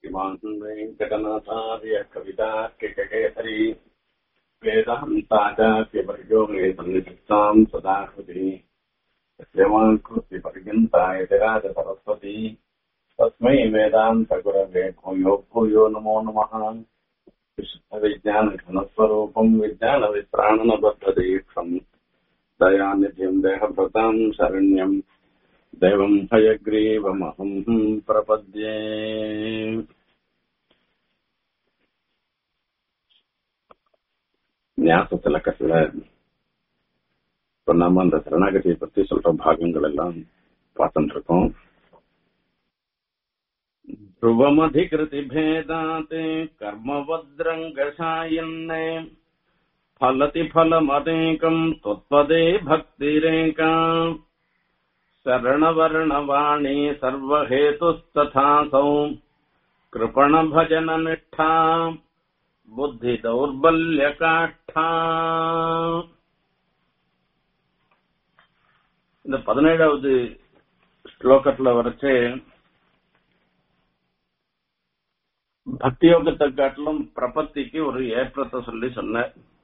श्रीमान् वेङ्कटनाथार्य कवितार्किककेसरी वेदान्ताचार्यवर्यो मे सन्निधिस्ताम् सदा हृदि यस्यवाङ्कृतिपर्यन्ताय विराजसरस्वती तस्मै वेदान्तगुरवे भूयो भूयो नमो नमः विज्ञानघनस्वरूपम् विज्ञानवित्राणनबद्धदीक्षम् दयानिधिम् देहभृताम् शरण्यम् दैवम् हयग्रीवमहम् प्रपद्ये ஞாச திலக்கத்துல இப்ப நாம அந்த சரணாகதியை பத்தி சொல்ற பாகங்கள் எல்லாம் பார்த்துட்டு இருக்கோம் ध्रुवमधिकृति भेदात् कर्मवद्रङ्गशायन्ने फलति फलमदेकम् त्वत्पदे भक्तिरेका शरणवर्णवाणी सर्वहेतुस्तथासौ कृपणभजननिष्ठा புத்திதௌர்பல்யகாஷ்டா இந்த பதினேழாவது ஸ்லோகத்துல வரைச்சு பக்தி யோகத்தை காட்டிலும் பிரபத்திக்கு ஒரு ஏற்றத்தை சொல்லி சொன்ன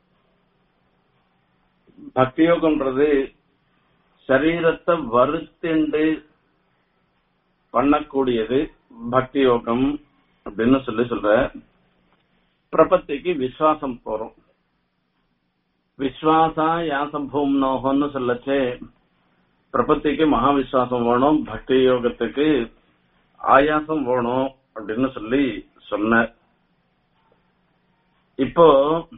பக்தி யோகம்ன்றது சரீரத்தை வருத்திண்டு பண்ணக்கூடியது பக்தி யோகம் அப்படின்னு சொல்லி சொல்ற பிரபத்திக்கு விஸ்வாசம் போறோம் விஸ்வாசா யாசம் பூம்னோகம்னு சொல்லச்சே பிரபத்திக்கு மகா விஸ்வாசம் வேணும் பக்தி யோகத்துக்கு ஆயாசம் வேணும் அப்படின்னு சொல்லி சொன்ன இப்போ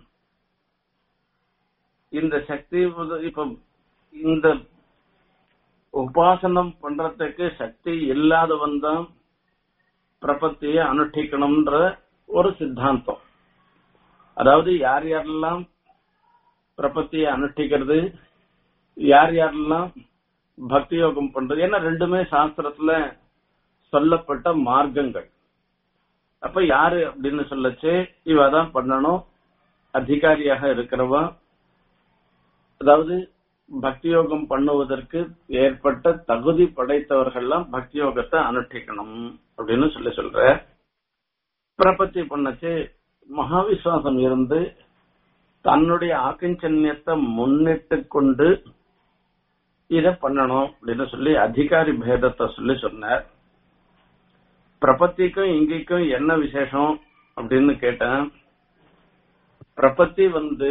இந்த சக்தி இப்ப இந்த உபாசனம் பண்றதுக்கு சக்தி இல்லாதவன் தான் பிரபத்தியை அனுஷ்டிக்கணும்ன்ற ஒரு சித்தாந்தம் அதாவது யார் யாரெல்லாம் பிரபத்தியை அனுஷ்டிக்கிறது யார் யாரெல்லாம் பக்தி யோகம் பண்றது ஏன்னா ரெண்டுமே சாஸ்திரத்துல சொல்லப்பட்ட மார்க்கங்கள் அப்ப யாரு அப்படின்னு சொல்லச்சு இவ தான் பண்ணணும் அதிகாரியாக இருக்கிறவா அதாவது பக்தி யோகம் பண்ணுவதற்கு ஏற்பட்ட தகுதி படைத்தவர்கள்லாம் பக்தி யோகத்தை அனுஷ்டிக்கணும் அப்படின்னு சொல்லி சொல்ற பிரபத்தி பண்ணச்சு மகாவிஸ்வாசம் இருந்து தன்னுடைய ஆக்கிஞ்சன்யத்தை முன்னிட்டு கொண்டு இத பண்ணணும் அப்படின்னு சொல்லி அதிகாரி பேதத்தை சொல்லி சொன்னார் பிரபத்திக்கும் இங்கேக்கும் என்ன விசேஷம் அப்படின்னு கேட்டேன் பிரபத்தி வந்து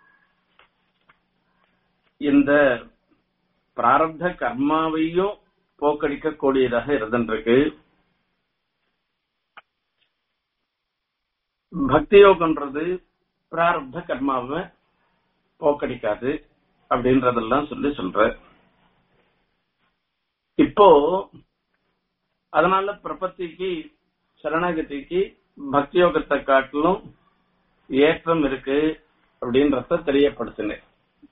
இந்த பிராரப்த கர்மாவையும் போக்கடிக்க கூடியதாக இருந்துருக்கு பக்தி யோகம்ன்றது பிராரப்த கர்மாவை போக்கடிக்காது அப்படின்றதெல்லாம் சொல்லி சொல்ற இப்போ அதனால பிரபத்திக்கு சரணாகதிக்கு பக்தி யோகத்தை காட்டிலும் ஏற்றம் இருக்கு அப்படின்றத தெரியப்படுத்தினேன்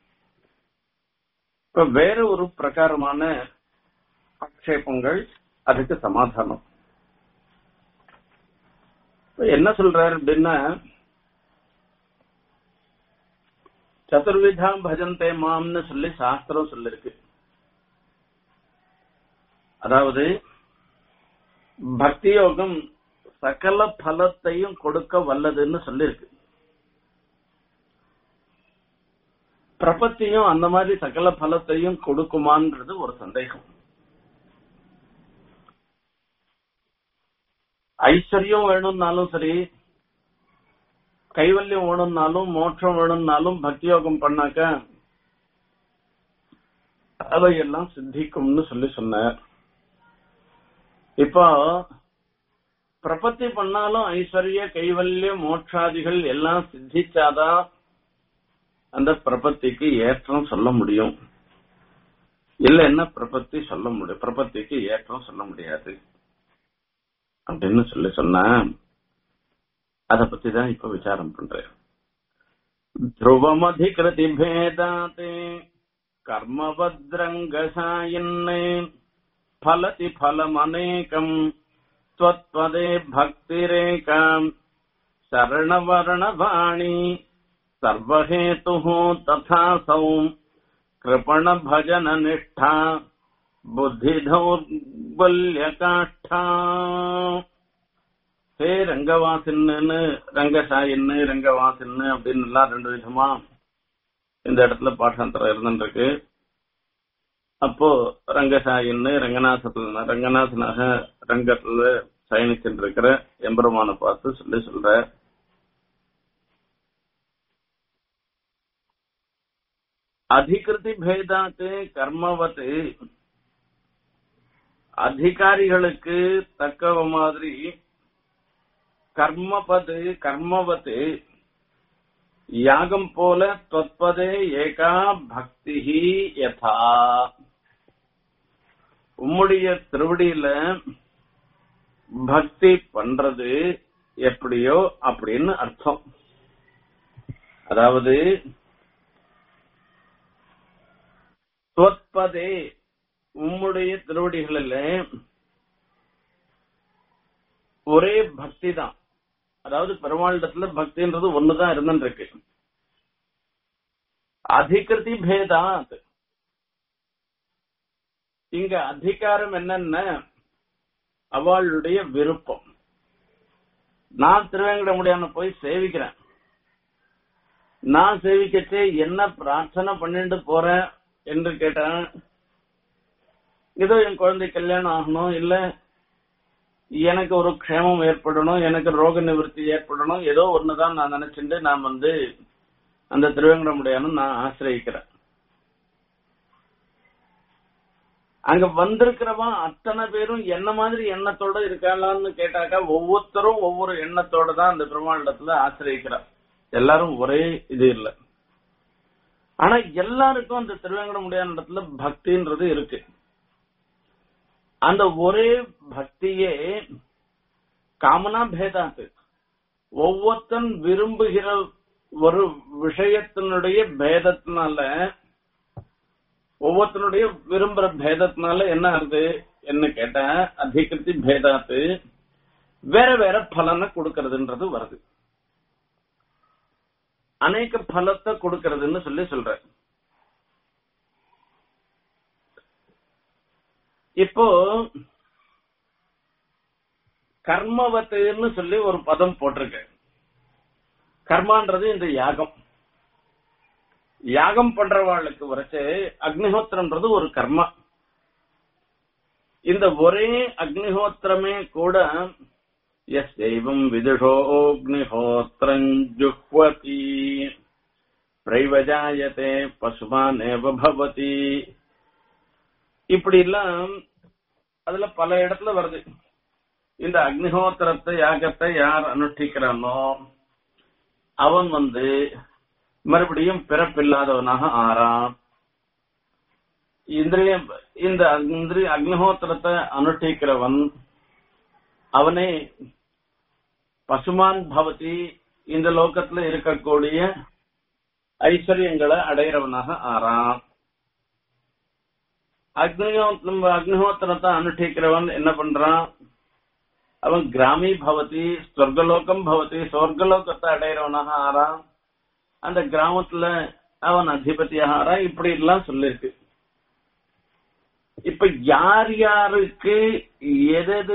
இப்ப வேற ஒரு பிரகாரமான ஆக்ஷேபங்கள் அதுக்கு சமாதானம் என்ன சொல்றாரு அப்படின்னா சதுர்விதாம் பஜந்தே மாம்னு சொல்லி சாஸ்திரம் சொல்லிருக்கு அதாவது பக்தி யோகம் சகல பலத்தையும் கொடுக்க வல்லதுன்னு சொல்லிருக்கு பிரபத்தியும் அந்த மாதிரி சகல பலத்தையும் கொடுக்குமான்றது ஒரு சந்தேகம் ஐஸ்வர்யம் வேணும்னாலும் சரி கைவல்யம் வேணும்னாலும் மோட்சம் வேணும்னாலும் பக்தி யோகம் பண்ணாக்க அவையெல்லாம் சித்திக்கும்னு சொல்லி சொன்னார் இப்போ பிரபத்தி பண்ணாலும் ஐஸ்வர்ய கைவல்யம் மோட்சாதிகள் எல்லாம் சித்திச்சாதான் அந்த பிரபத்திக்கு ஏற்றம் சொல்ல முடியும் இல்லைன்னா பிரபத்தி சொல்ல முடியும் பிரபத்திக்கு ஏற்றம் சொல்ல முடியாது அப்படின்னு சொல்லி சொன்ன அத பத்தி தான் இப்ப விசாரம் பண்றேன் ध्रुवमधिकृति भेदात् कर्मवद्रङ्गसायन्ने फलति फलमनेकम् त्वत्पदे भक्तिरेकाम् शरणवर्णवाणी सर्वहेतुः तथासौ कृपणभजननिष्ठा बुद्धिदौर्बल्यकाष्ठा ஹே ரங்கவாசின்னு ரங்கசாயின்னு ரங்கவாசின்னு அப்படின்னு எல்லாம் ரெண்டு விதமா இந்த இடத்துல பாட்டாந்தரம் இருந்துருக்கு அப்போ ரங்கசாயின்னு ரங்கநாசத்துல ரங்கநாதனாக ரங்கத்துல சயனிச்சுட்டு இருக்கிற எம்பெருமான பார்த்து சொல்லி சொல்ற அதிகிருதி பேதாத்து கர்மவத்து அதிகாரிகளுக்கு தக்க மாதிரி கர்மபது கர்மவத்து யாகம் போல தொத்பதே ஏகா பக்தி யதா உம்முடைய திருவடியில பக்தி பண்றது எப்படியோ அப்படின்னு அர்த்தம் அதாவது தொத்பதே உம்முடைய திருவடிகளில் ஒரே பக்தி தான் அதாவது பெருமாளிடத்துல பக்தின்றது ஒண்ணுதான் இருந்துருக்கு அதிகிருதி பேதாத் இங்க அதிகாரம் என்னன்னா அவளுடைய விருப்பம் நான் திருவேங்கடமுடியான போய் சேவிக்கிறேன் நான் சேவிக்கச்சே என்ன பிரார்த்தனை பண்ணிட்டு போறேன் என்று கேட்டேன் ஏதோ என் குழந்தை கல்யாணம் ஆகணும் இல்ல எனக்கு ஒரு க்ஷேமம் ஏற்படணும் எனக்கு ரோக நிவர்த்தி ஏற்படணும் ஏதோ ஒண்ணுதான் நான் நினைச்சுட்டு நான் வந்து அந்த திருவேங்கடமுடியானும் நான் ஆசிரியக்கிறேன் அங்க வந்திருக்கிறவன் அத்தனை பேரும் என்ன மாதிரி எண்ணத்தோட இருக்காங்களான்னு கேட்டாக்கா ஒவ்வொருத்தரும் ஒவ்வொரு எண்ணத்தோட தான் அந்த பெருமாளிடத்துல ஆசிரியக்கிறார் எல்லாரும் ஒரே இது இல்ல ஆனா எல்லாருக்கும் அந்த திருவேங்கடமுடியான இடத்துல பக்தின்றது இருக்கு அந்த ஒரே பக்தியே காமனா பேதாத்து ஒவ்வொருத்தன் விரும்புகிற ஒரு விஷயத்தினுடைய பேதத்தினால ஒவ்வொருத்தனுடைய விரும்புற பேதத்தினால என்ன ஆகுது என்ன கேட்டா அதிகிருதி பேதாத்து வேற வேற பலனை கொடுக்கறதுன்றது வருது அநேக பலத்தை கொடுக்கறதுன்னு சொல்லி சொல்ற இப்போ கர்மவத்துன்னு சொல்லி ஒரு பதம் போட்டிருக்கு கர்மான்றது இந்த யாகம் யாகம் பண்றவாளுக்கு வரைச்சு அக்னிஹோத்திரம்ன்றது ஒரு கர்மா இந்த ஒரே அக்னிஹோத்திரமே கூட எஸ் தெய்வம் விதுஷோக்னிஹோத்திரம் ஜுஹ்வதி பிரைவஜாயத்தே பசுமானேவ பவதி இப்படி எல்லாம் அதுல பல இடத்துல வருது இந்த அக்னிஹோத்திரத்தை யாகத்தை யார் அனுஷ்டிக்கிறானோ அவன் வந்து மறுபடியும் பிறப்பில்லாதவனாக ஆறான் இந்திரியம் இந்த இந்திரிய அக்னிஹோத்திரத்தை அனுஷ்டிக்கிறவன் அவனே பசுமான் பவதி இந்த லோகத்துல இருக்கக்கூடிய ஐஸ்வர்யங்களை அடையிறவனாக ஆறான் அக்னிஹோத்திரம் அக்னிஹோத்திரத்தை அனுஷ்டிக்கிறவன் என்ன பண்றான் அவன் கிராமி பவதி சொர்க்கலோகம் பவதி சொர்க்கலோகத்தை அடையிறவனாக ஆறான் அந்த கிராமத்துல அவன் அதிபதியாக ஆறான் இப்படி எல்லாம் சொல்லிருக்கு இப்ப யார் யாருக்கு எதெது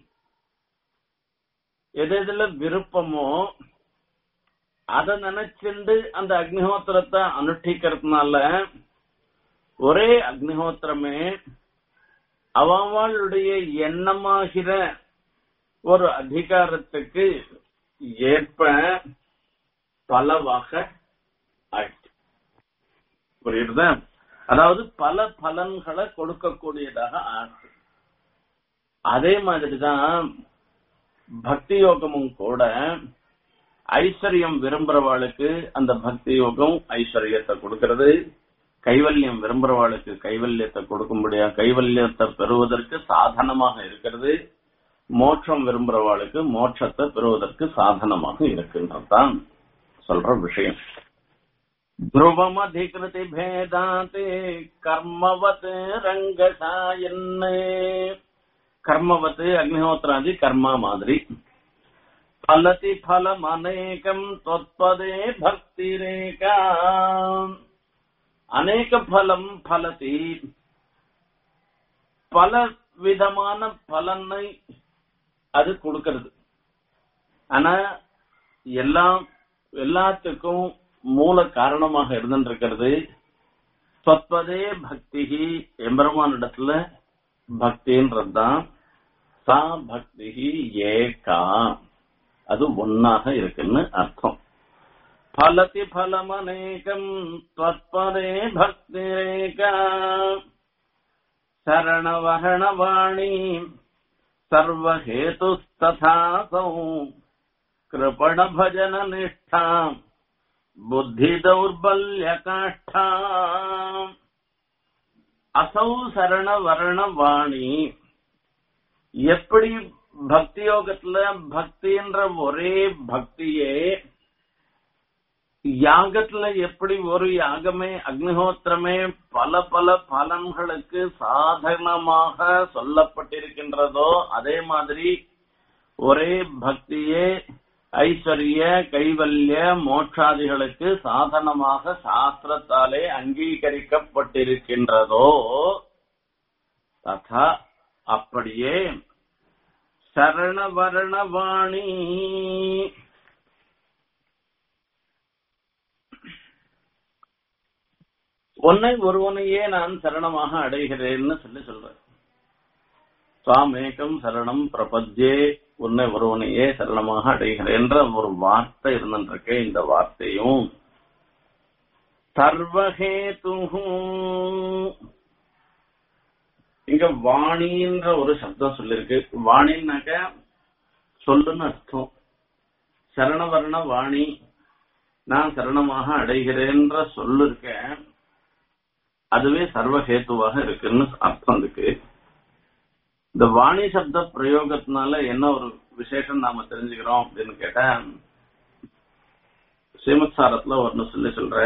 எதுல விருப்பமோ அதை நினைச்சுண்டு அந்த அக்னிஹோத்திரத்தை அனுஷ்டிக்கிறதுனால ஒரே அக்னிஹோத்திரமே அவளுடைய எண்ணமாகிற ஒரு அதிகாரத்துக்கு ஏற்ப பலவாக ஆயிடுச்சு புரியுறதா அதாவது பல பலன்களை கொடுக்கக்கூடியதாக ஆச்சு அதே மாதிரிதான் பக்தி யோகமும் கூட ஐஸ்வர்யம் விரும்புறவாளுக்கு அந்த பக்தி யோகம் ஐஸ்வர்யத்தை கொடுக்கிறது கைவல்யம் விரும்புறவாளுக்கு கைவல்யத்தை கொடுக்கும்படியா கைவல்யத்தை பெறுவதற்கு சாதனமாக இருக்கிறது மோட்சம் விரும்புறவாளுக்கு மோட்சத்தை பெறுவதற்கு சாதனமாக இருக்கின்றதுதான் சொல்ற விஷயம் ध्रुवम अधिकृति भेदाते कर्मवत रंगसायन कर्मवत अग्निहोत्रादि कर्मा மாதிரி फलति फलम अनेकम त्वत्पदे भक्ति रेखा அநேக பலம் பலதி பல விதமான பலனை அது கொடுக்கிறது ஆனா எல்லாம் எல்லாத்துக்கும் மூல காரணமாக இருந்துருக்கிறது சொற்பதே பக்தி எம்பெருமானிடத்துல பக்தின்றதுதான் சா பக்தி ஏகா அது ஒன்னாக இருக்குன்னு அர்த்தம் பலதி பலமநேகம் त्वत्पदे भक्तिरेका शरणवरणवाणी सर्वहेतुस्तथासौ कृपणभजननिष्ठा बुद्धिदौर्बल्यकाष्ठा அசௌ சரண வரணவாணி எப்படி பக்தி யோகத்துல பக்தின்ற ஒரே பக்தியே யாகத்துல எப்படி ஒரு யாகமே அக்னிஹோத்திரமே பல பல பலன்களுக்கு சாதனமாக சொல்லப்பட்டிருக்கின்றதோ அதே மாதிரி ஒரே பக்தியே ஐஸ்வர்ய கைவல்ய மோட்சாதிகளுக்கு சாதனமாக சாஸ்திரத்தாலே அங்கீகரிக்கப்பட்டிருக்கின்றதோ ததா அப்படியே சரணவரணவாணி உன்னை ஒருவனையே நான் சரணமாக அடைகிறேன்னு சொல்லி சொல்றேன் சுவாமேகம் சரணம் பிரபத்யே உன்னை ஒருவனையே சரணமாக அடைகிறேன்ற ஒரு வார்த்தை இருந்துருக்கு இந்த வார்த்தையும் சர்வஹேது இங்க வாணின்ற ஒரு சப்தம் சொல்லிருக்கு வாணின்னாக்க சொல்லுன்னு அர்த்தம் சரணவர்ண வாணி நான் சரணமாக அடைகிறேன்ற சொல்லு இருக்கேன் அதுவே சர்வஹேத்துவாக இருக்குன்னு அர்த்தம் இருக்கு இந்த வாணி சப்த பிரயோகத்தினால என்ன ஒரு விசேஷம் நாம தெரிஞ்சுக்கிறோம் அப்படின்னு கேட்டா ஸ்ரீமத் சாரத்துல ஒன்னு சொல்லி சொல்ற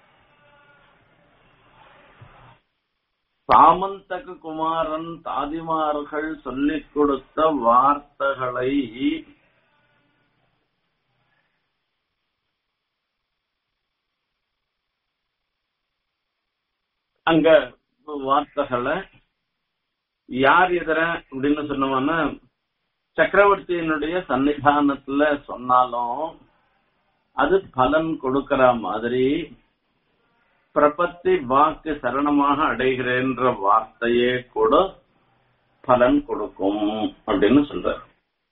சாமந்தக குமாரன் தாதிமார்கள் சொல்லிக் கொடுத்த வார்த்தைகளை அங்க வார்த்தைகளை யார் எதிர அப்படின்னு சொன்னோம்னா சக்கரவர்த்தியினுடைய சன்னிதானத்துல சொன்னாலும் அது பலன் கொடுக்கிற மாதிரி பிரபத்தி வாக்கு சரணமாக அடைகிறேன்ற வார்த்தையே கூட பலன் கொடுக்கும் அப்படின்னு சொல்றார்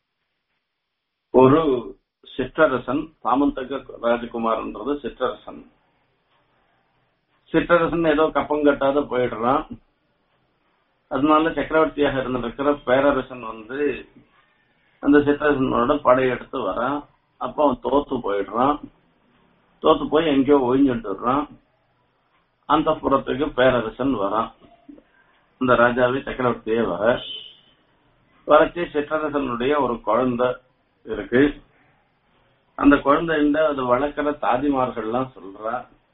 ஒரு சிற்றரசன் சாமந்தக ராஜகுமார்ன்றது சிற்றரசன் சிற்றரசன் ஏதோ கப்பம் கட்டாத போயிடுறான் அதனால சக்கரவர்த்தியாக இருந்திருக்கிற பேரரசன் வந்து அந்த சிற்றரசனோட படையெடுத்து வரான் அப்ப அவன் தோத்து போயிடுறான் தோத்து போய் எங்கேயோ ஒழிஞ்சுட்டுறான் அந்த புறத்துக்கு பேரரசன் வரான் இந்த ராஜாவே சக்கரவர்த்தியே வர வரைச்சி சிற்றரசனுடைய ஒரு குழந்தை இருக்கு அந்த குழந்தைண்ட அது வளர்க்கிற தாதிமார்கள்லாம் சொல்றா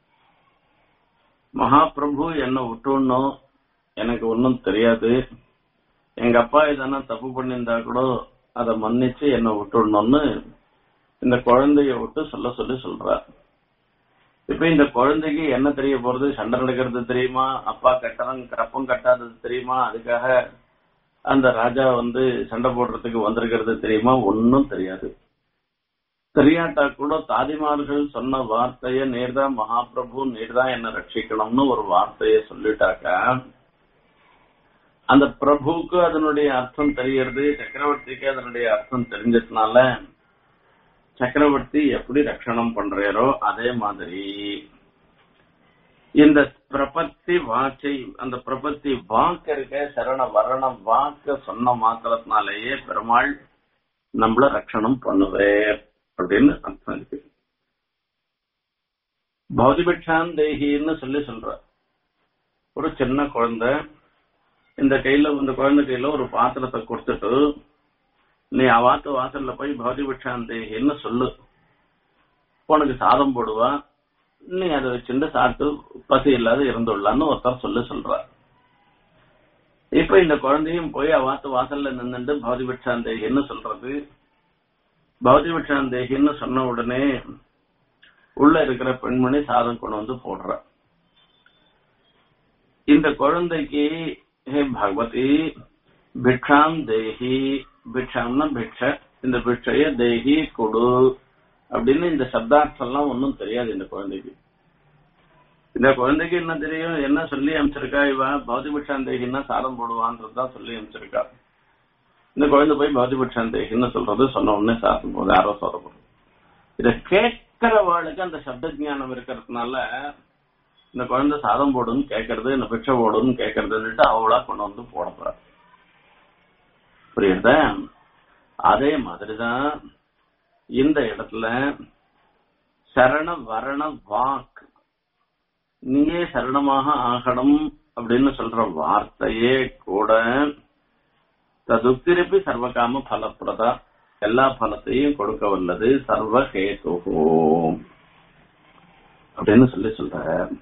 மகாபிரபு என்ன விட்டுணும் எனக்கு ஒன்னும் தெரியாது எங்க அப்பா எதனா தப்பு பண்ணியிருந்தா கூட அதை மன்னிச்சு என்ன விட்டுடணும்னு இந்த குழந்தைய விட்டு சொல்ல சொல்லி சொல்றா இப்ப இந்த குழந்தைக்கு என்ன தெரிய போறது சண்டை நடக்கிறது தெரியுமா அப்பா கட்டணம் கப்பம் கட்டாதது தெரியுமா அதுக்காக அந்த ராஜா வந்து சண்டை போடுறதுக்கு வந்திருக்கிறது தெரியுமா ஒன்னும் தெரியாது தெரியாட்டா கூட தாதிமார்கள் சொன்ன வார்த்தைய நேர்தான் மகாபிரபு நேர்தான் என்ன ரட்சிக்கணும்னு ஒரு வார்த்தைய சொல்லிட்டாக்கா அந்த பிரபுக்கு அதனுடைய அர்த்தம் தெரியறது சக்கரவர்த்திக்கு அதனுடைய அர்த்தம் தெரிஞ்சதுனால சக்கரவர்த்தி எப்படி ரட்சணம் பண்றாரோ அதே மாதிரி இந்த பிரபத்தி வாக்கை அந்த பிரபத்தி வாக்கு இருக்க சரண வரண வாக்க சொன்ன மாத்திரத்தினாலேயே பெருமாள் நம்மள ரட்சணம் பண்ணுவேர் அப்படின்னு அர்த்தம் இருக்கு பௌதிபிக்ஷான் தேகின்னு சொல்லி சொல்ற ஒரு சின்ன குழந்தை இந்த கையில இந்த குழந்தை கையில ஒரு பாத்திரத்தை கொடுத்துட்டு நீ அவாத்து வாசல்ல போய் பௌதிபிக்ஷான் தேகின்னு சொல்லு உனக்கு சாதம் போடுவா நீ அதை வச்சுட்டு சாப்பிட்டு பசி இல்லாத இருந்துள்ளான்னு ஒருத்தர் சொல்லி சொல்ற இப்ப இந்த குழந்தையும் போய் அவாத்து வாசல்ல நின்னுட்டு பௌதிபிக்ஷான் தேகின்னு சொல்றது பௌதிபிக்ஷான் தேகின்னு சொன்ன உடனே உள்ள இருக்கிற பெண்மணி சாதம் கொண்டு வந்து போடுற இந்த குழந்தைக்கு ஹே பகவதி பிக்ஷாம் தேஹி பிக்ஷாம்னா பிக்ஷ இந்த பிட்சைய தேகி கொடு அப்படின்னு இந்த சப்தார்த்தம் எல்லாம் ஒன்றும் தெரியாது இந்த குழந்தைக்கு இந்த குழந்தைக்கு என்ன தெரியும் என்ன சொல்லி அமைச்சிருக்கா இவ பௌதிபிக்ஷாந்தேகின்னா சாதம் போடுவான்றதுதான் சொல்லி அமைச்சிருக்கா இந்த குழந்தை போய் பௌதிபிக்ஷாந்தேகின்னு சொல்றது சொன்ன உடனே சாதம் போகுது யாரோ சொல்லப்படும் இத கேட்கிறவாளுக்கு அந்த சப்த ஜானம் இருக்கிறதுனால இந்த குழந்தை சாதம் போடுன்னு கேட்கறது இந்த பிச்சை போடுன்னு கேட்கறதுன்னுட்டு அவளா கொண்டு வந்து போட போறா புரியுதா அதே மாதிரிதான் இந்த இடத்துல சரண வரண வாக் நீயே சரணமாக ஆகணும் அப்படின்னு சொல்ற வார்த்தையே கூட ததுத்திருப்பி சர்வகாம பலப்பிரதா எல்லா பலத்தையும் கொடுக்க வல்லது சர்வ கேதுகோ அப்படின்னு சொல்லி சொல்ற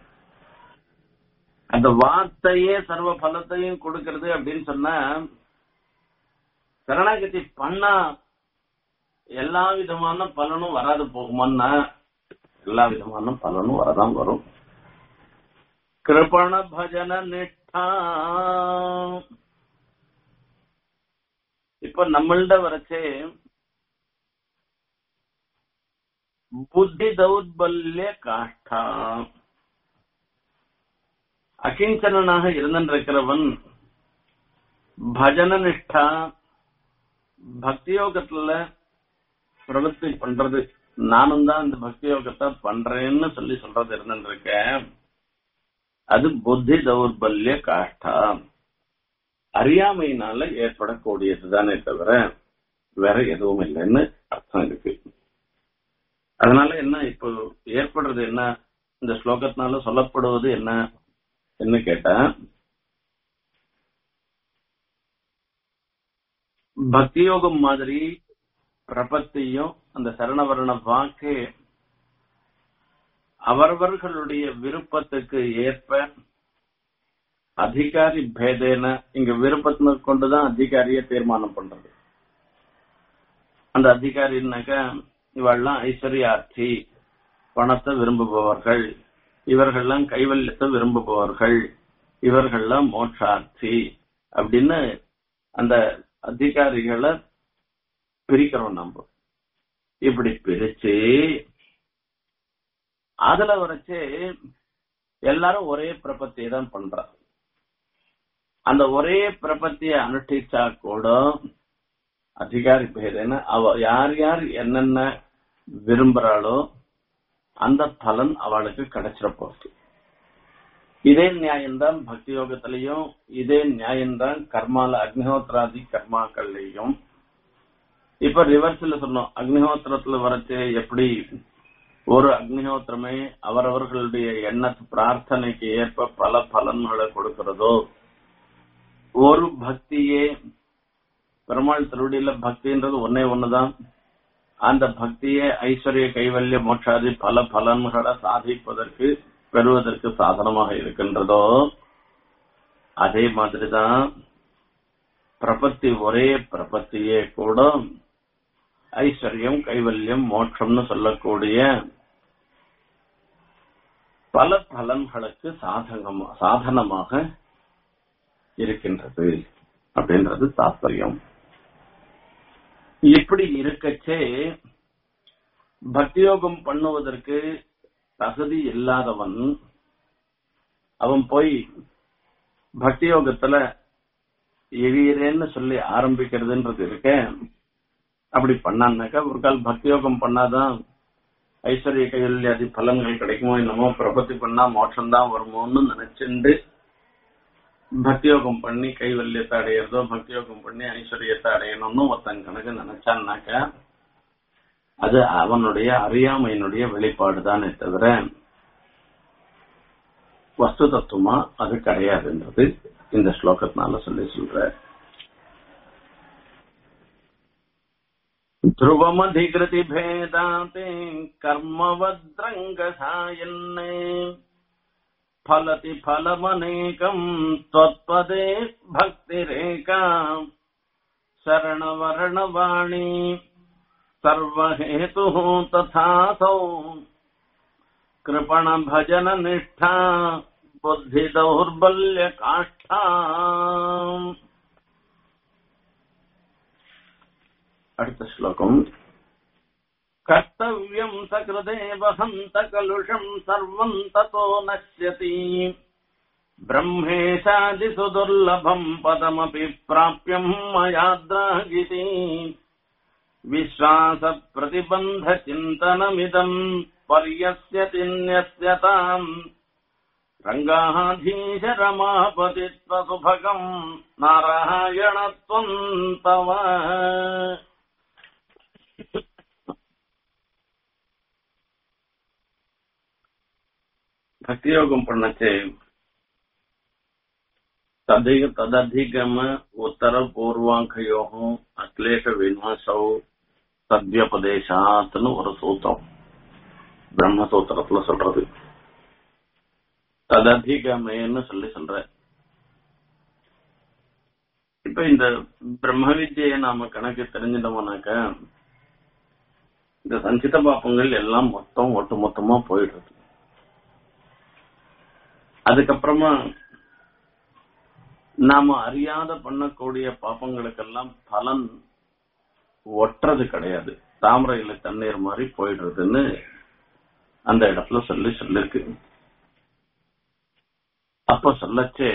அந்த வார்த்தையே சர்வ பலத்தையும் கொடுக்கிறது அப்படின்னு சொன்னா சரணாகதி பண்ணா எல்லா விதமான பலனும் வராது போகுமான்னா எல்லா விதமான பலனும் வரதான் வரும் கிருபண பஜன நிஷ்டா இப்ப நம்மள்ட வரைச்சே புத்தி தௌர்பல்ய காஷ்டா அகிஞ்சனாக இருந்திருக்கிறவன் பஜன நிஷ்டா பக்தியோகத்துல பிரவர்த்தி பண்றது நானும் தான் இந்த பக்தி யோகத்தை பண்றேன்னு சொல்லி சொல்றது இருந்திருக்கேன் அது புத்தி தௌர்பல்ய காஷ்டா அறியாமையினால ஏற்படக்கூடியதுதானே தவிர வேற எதுவும் இல்லைன்னு அர்த்தம் இருக்கு அதனால என்ன இப்போ ஏற்படுறது என்ன இந்த ஸ்லோகத்தினால சொல்லப்படுவது என்ன என்ன கேட்டா பக்தியோகம் மாதிரி பிரபத்தியும் அந்த சரணவரண வாக்கு அவரவர்களுடைய விருப்பத்துக்கு ஏற்ப அதிகாரி பேதேன இங்க விருப்பத்தின கொண்டுதான் அதிகாரிய தீர்மானம் பண்றது அந்த அதிகாரின்னாக்க இவெல்லாம் ஐஸ்வர்யார்த்தி பணத்தை விரும்புபவர்கள் இவர்கள்லாம் கைவல்யத்தை விரும்புபவர்கள் இவர்கள்லாம் மோட்சார்த்தி அப்படின்னு அந்த அதிகாரிகளை பிரிக்கிறோம் நம்ம இப்படி பிரிச்சு அதுல வரைச்சு எல்லாரும் ஒரே பிரபத்தியை தான் பண்றாங்க அந்த ஒரே பிரபத்திய அனுஷ்டிச்சா கூட அதிகாரி பேருன்னு அவ யார் யார் என்னென்ன விரும்புறாளோ அந்த பலன் அவளுக்கு கிடைச்சிட போகுது இதே நியாயம்தான் பக்தி யோகத்திலையும் இதே நியாயம்தான் கர்மால அக்னிஹோத்திராதி கர்மாக்கள்லையும் இப்ப ரிவர்ஸ்ல சொன்னோம் அக்னிஹோத்திரத்துல வரச்சு எப்படி ஒரு அக்னிஹோத்திரமே அவரவர்களுடைய எண்ணத்து பிரார்த்தனைக்கு ஏற்ப பல பலன்களை கொடுக்கிறதோ ஒரு பக்தியே பெருமாள் திருவடியில பக்தின்றது ஒன்னே ஒண்ணுதான் அந்த பக்தியே ஐஸ்வர்ய கைவல்ய மோட்சாதி பல பலன்களை சாதிப்பதற்கு பெறுவதற்கு சாதனமாக இருக்கின்றதோ அதே மாதிரிதான் பிரபத்தி ஒரே பிரபத்தியே கூட ஐஸ்வர்யம் கைவல்யம் மோட்சம்னு சொல்லக்கூடிய பல பலன்களுக்கு சாதகமா சாதனமாக இருக்கின்றது அப்படின்றது தாத்பரியம் இப்படி இருக்கச்சே பக்தியோகம் பண்ணுவதற்கு தகுதி இல்லாதவன் அவன் போய் பக்தியோகத்துல எழியறேன்னு சொல்லி ஆரம்பிக்கிறதுன்றது இருக்க அப்படி பண்ணான்னாக்கா ஒரு கால் பக்தியோகம் பண்ணாதான் ஐஸ்வர்ய கைவல்யாதி பலன்கள் கிடைக்குமோ என்னமோ பிரபத்தி பண்ணா மோட்சம் தான் வருமோன்னு நினைச்சுண்டு பக்தியோகம் பண்ணி கைவல்யத்தை அடையிறதோ பக்தியோகம் பண்ணி ஐஸ்வர்யத்தை அடையணும்னு ஒருத்தன் கணக்கு நினைச்சான்னாக்கா அது அவனுடைய அறியாமையினுடைய வெளிப்பாடு தானே தவிர வஸ்து தத்துவமா அது கிடையாதுன்றது இந்த ஸ்லோகத்தினால சொல்லி சொல்ற ध्रुवमधिकृति भेदाते कर्मवद्रङ्गसायन्ने फलति फलमनेकम् त्वत्पदे भक्तिरेका शरणवर्णवाणी सर्वहेतुः तथासौ कृपणभजननिष्ठा बुद्धिदौर्बल्यकाष्ठा அடுத்த ஸ்லோகம் கர்த்தவியம் சகிருதேவ ஹந்த கலுஷம் சர்வம் ததோ நஷ்யதி ब्रह्मेशादिषु दुर्लभम् पदमपि प्राप्यम् मयाद्रागिति विश्वासप्रतिबन्धचिन्तनमिदम् पर्यस्यति न्यस्यताम् रङ्गाधीशरमापतित्वसुभगम् नारायणत्वम् तव பக்தியோகம் பண்ணச்சே तदिग तदधिगम उत्तर पूर्वांकयो அக்லேஷ விநாசௌ சத்யபதேசாத்னு ஒரு சூத்திரம் பிரம்மசூத்திரத்துல சொல்றது தததிகமேன்னு சொல்லி சொல்ற இப்ப இந்த பிரம்ம வித்தியை நாம கணக்கு தெரிஞ்சிட்டோம்னாக்க இந்த சஞ்சித பாப்பங்கள் எல்லாம் மொத்தம் ஒட்டு மொத்தமா போயிடுறது அதுக்கப்புறமா நாம அறியாத பண்ணக்கூடிய பாப்பங்களுக்கெல்லாம் பலன் ஒட்டுறது கிடையாது தாமரையில தண்ணீர் மாதிரி போயிடுறதுன்னு அந்த இடத்துல சொல்லி சொல்லிருக்கு அப்ப சொல்லச்சே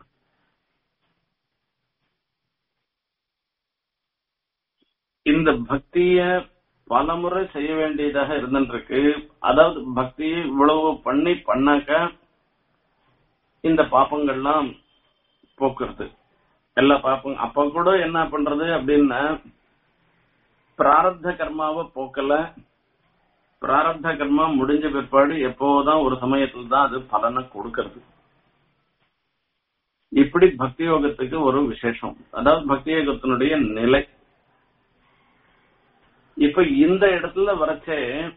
இந்த பக்திய பலமுறை செய்ய வேண்டியதாக இருந்துருக்கு அதாவது பக்தியை இவ்வளவு பண்ணி பண்ணாக்க இந்த பாப்பங்கள்லாம் போக்குறது எல்லா பாப்பம் அப்ப கூட என்ன பண்றது அப்படின்னா பிராரப்த கர்மாவை போக்கல பிராரப்த கர்மா முடிஞ்ச பிற்பாடு எப்போதான் ஒரு சமயத்துல தான் அது பலனை கொடுக்கறது இப்படி பக்தி யோகத்துக்கு ஒரு விசேஷம் அதாவது பக்தி யோகத்தினுடைய நிலை இப்ப இந்த இடத்துல வரைச்சே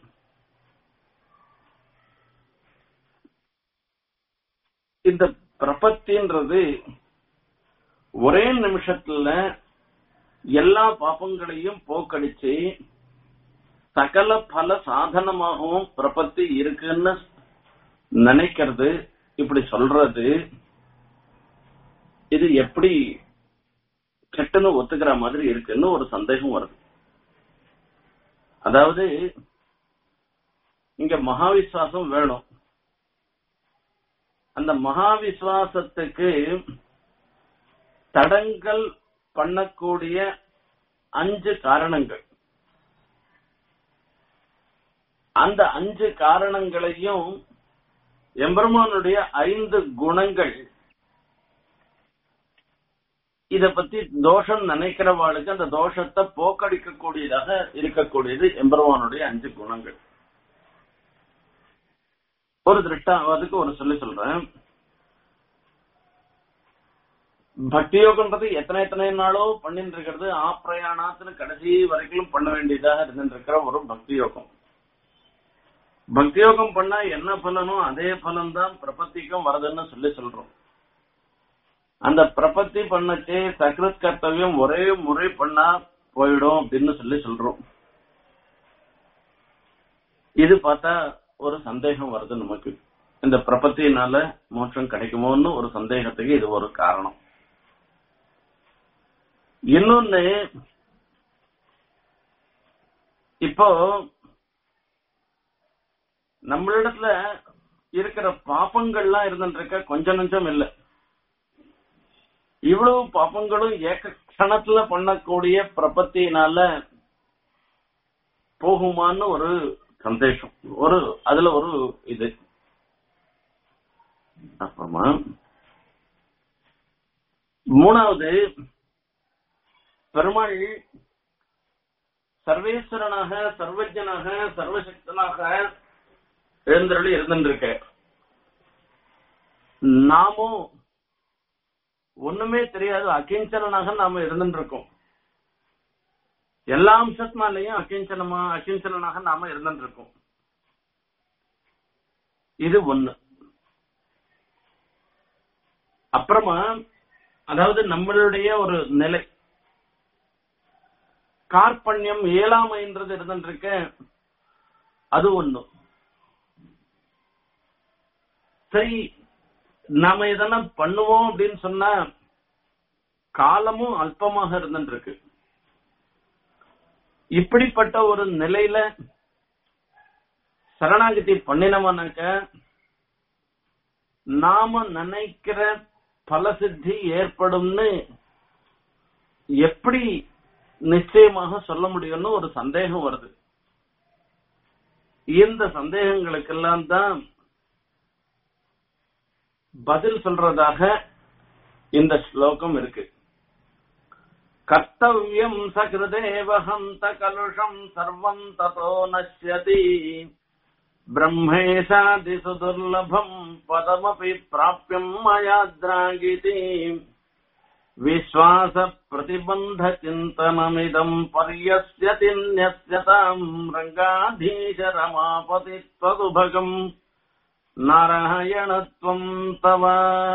இந்த பிரபத்தின்றது ஒரே நிமிஷத்துல எல்லா பாப்பங்களையும் போக்கடிச்சு சகல பல சாதனமாகவும் பிரபத்தி இருக்குன்னு நினைக்கிறது இப்படி சொல்றது இது எப்படி கெட்டுன்னு ஒத்துக்கிற மாதிரி இருக்குன்னு ஒரு சந்தேகம் வருது அதாவது இங்க மகாவிஸ்வாசம் வேணும் அந்த மகாவிஸ்வாசத்துக்கு தடங்கல் பண்ணக்கூடிய அஞ்சு காரணங்கள் அந்த அஞ்சு காரணங்களையும் எம்பெருமானுடைய ஐந்து குணங்கள் இத பத்தி தோஷம் நினைக்கிறவாளுக்கு அந்த தோஷத்தை போக்கடிக்கக்கூடியதாக இருக்கக்கூடியது எம்பெருமானுடைய அஞ்சு குணங்கள் ஒரு திருஷ்டா அதுக்கு ஒரு சொல்லி சொல்றேன் பக்தி யோகம்ன்றது எத்தனை எத்தனை நாளோ பண்ணிட்டு இருக்கிறது ஆப்பிரயாணாத்துன்னு கடைசி வரைக்கும் பண்ண வேண்டியதாக இருந்துட்டு இருக்கிற ஒரு பக்தி யோகம் பக்தி யோகம் பண்ணா என்ன பலனோ அதே பலன் தான் பிரபத்திக்கும் வருதுன்னு சொல்லி சொல்றோம் அந்த பிரபத்தி பண்ணச்சே சக்ரத் கர்த்தவியம் ஒரே முறை பண்ணா போயிடும் அப்படின்னு சொல்லி சொல்றோம் இது பார்த்தா ஒரு சந்தேகம் வருது நமக்கு இந்த பிரபத்தினால மோட்சம் கிடைக்குமோன்னு ஒரு சந்தேகத்துக்கு இது ஒரு காரணம் இன்னொன்னு இப்போ நம்மளிடத்துல இருக்கிற பாப்பங்கள்லாம் இருந்துருக்க கொஞ்சம் நஞ்சம் இல்ல இவ்வளவு பாப்பங்களும் ஏக கணத்துல பண்ணக்கூடிய பிரபத்தினால போகுமான்னு ஒரு சந்தேஷம் ஒரு அதுல ஒரு இது அப்புறமா மூணாவது பெருமாள் சர்வேஸ்வரனாக சர்வஜனாக சர்வசக்தனாக எழுந்தருளி இருந்திருக்க நாமும் ஒண்ணுமே தெரியாது அகிஞ்சனாக நாம இருந்துருக்கோம் எல்லா அம்சத்தினாலையும் அகிஞ்சனமா அகிஞ்சனாக நாம இருந்துருக்கோம் இது ஒண்ணு அப்புறமா அதாவது நம்மளுடைய ஒரு நிலை கார்பண்யம் இயலாமைன்றது இருந்துருக்க அது ஒண்ணு சரி நாம எதனா பண்ணுவோம் அப்படின்னு சொன்னா காலமும் அல்பமாக இருந்துருக்கு இப்படிப்பட்ட ஒரு நிலையில சரணாகதி பண்ணினவனாக்க நாம நினைக்கிற பலசித்தி ஏற்படும்னு எப்படி நிச்சயமாக சொல்ல முடியும்னு ஒரு சந்தேகம் வருது இந்த சந்தேகங்களுக்கெல்லாம் தான் பதில் சொல்றதாக இந்த ஸ்லோகம் இருக்கு கர்த்தவியம் சகிருதேவஹந்த கலுஷம் சர்வம் ததோ நஷ்யதி ब्रह्मेशादि सुदुर्लभम् पदमपि प्राप्यम् मयाद्रागिति विश्वासप्रतिबन्धचिन्तनमिदम् पर्यस्यति न्यस्यताम् रङ्गाधीशरमापति त्वदुभगम् नारायणत्वम् तव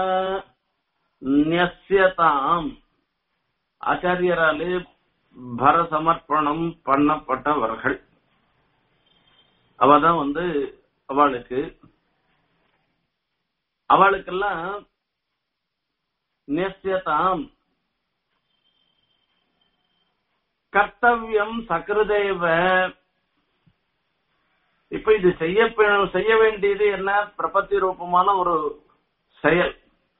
न्यस्यताम् ஆச்சாரியராலே பர சமர்ப்பணம் பண்ணப்பட்டவர்கள் அவதான் வந்து அவளுக்கு அவளுக்கெல்லாம் நியசியதாம் கர்த்தவியம் சகிருதேவ இப்ப இது செய்ய செய்ய வேண்டியது என்ன பிரபத்தி ரூபமான ஒரு செயல்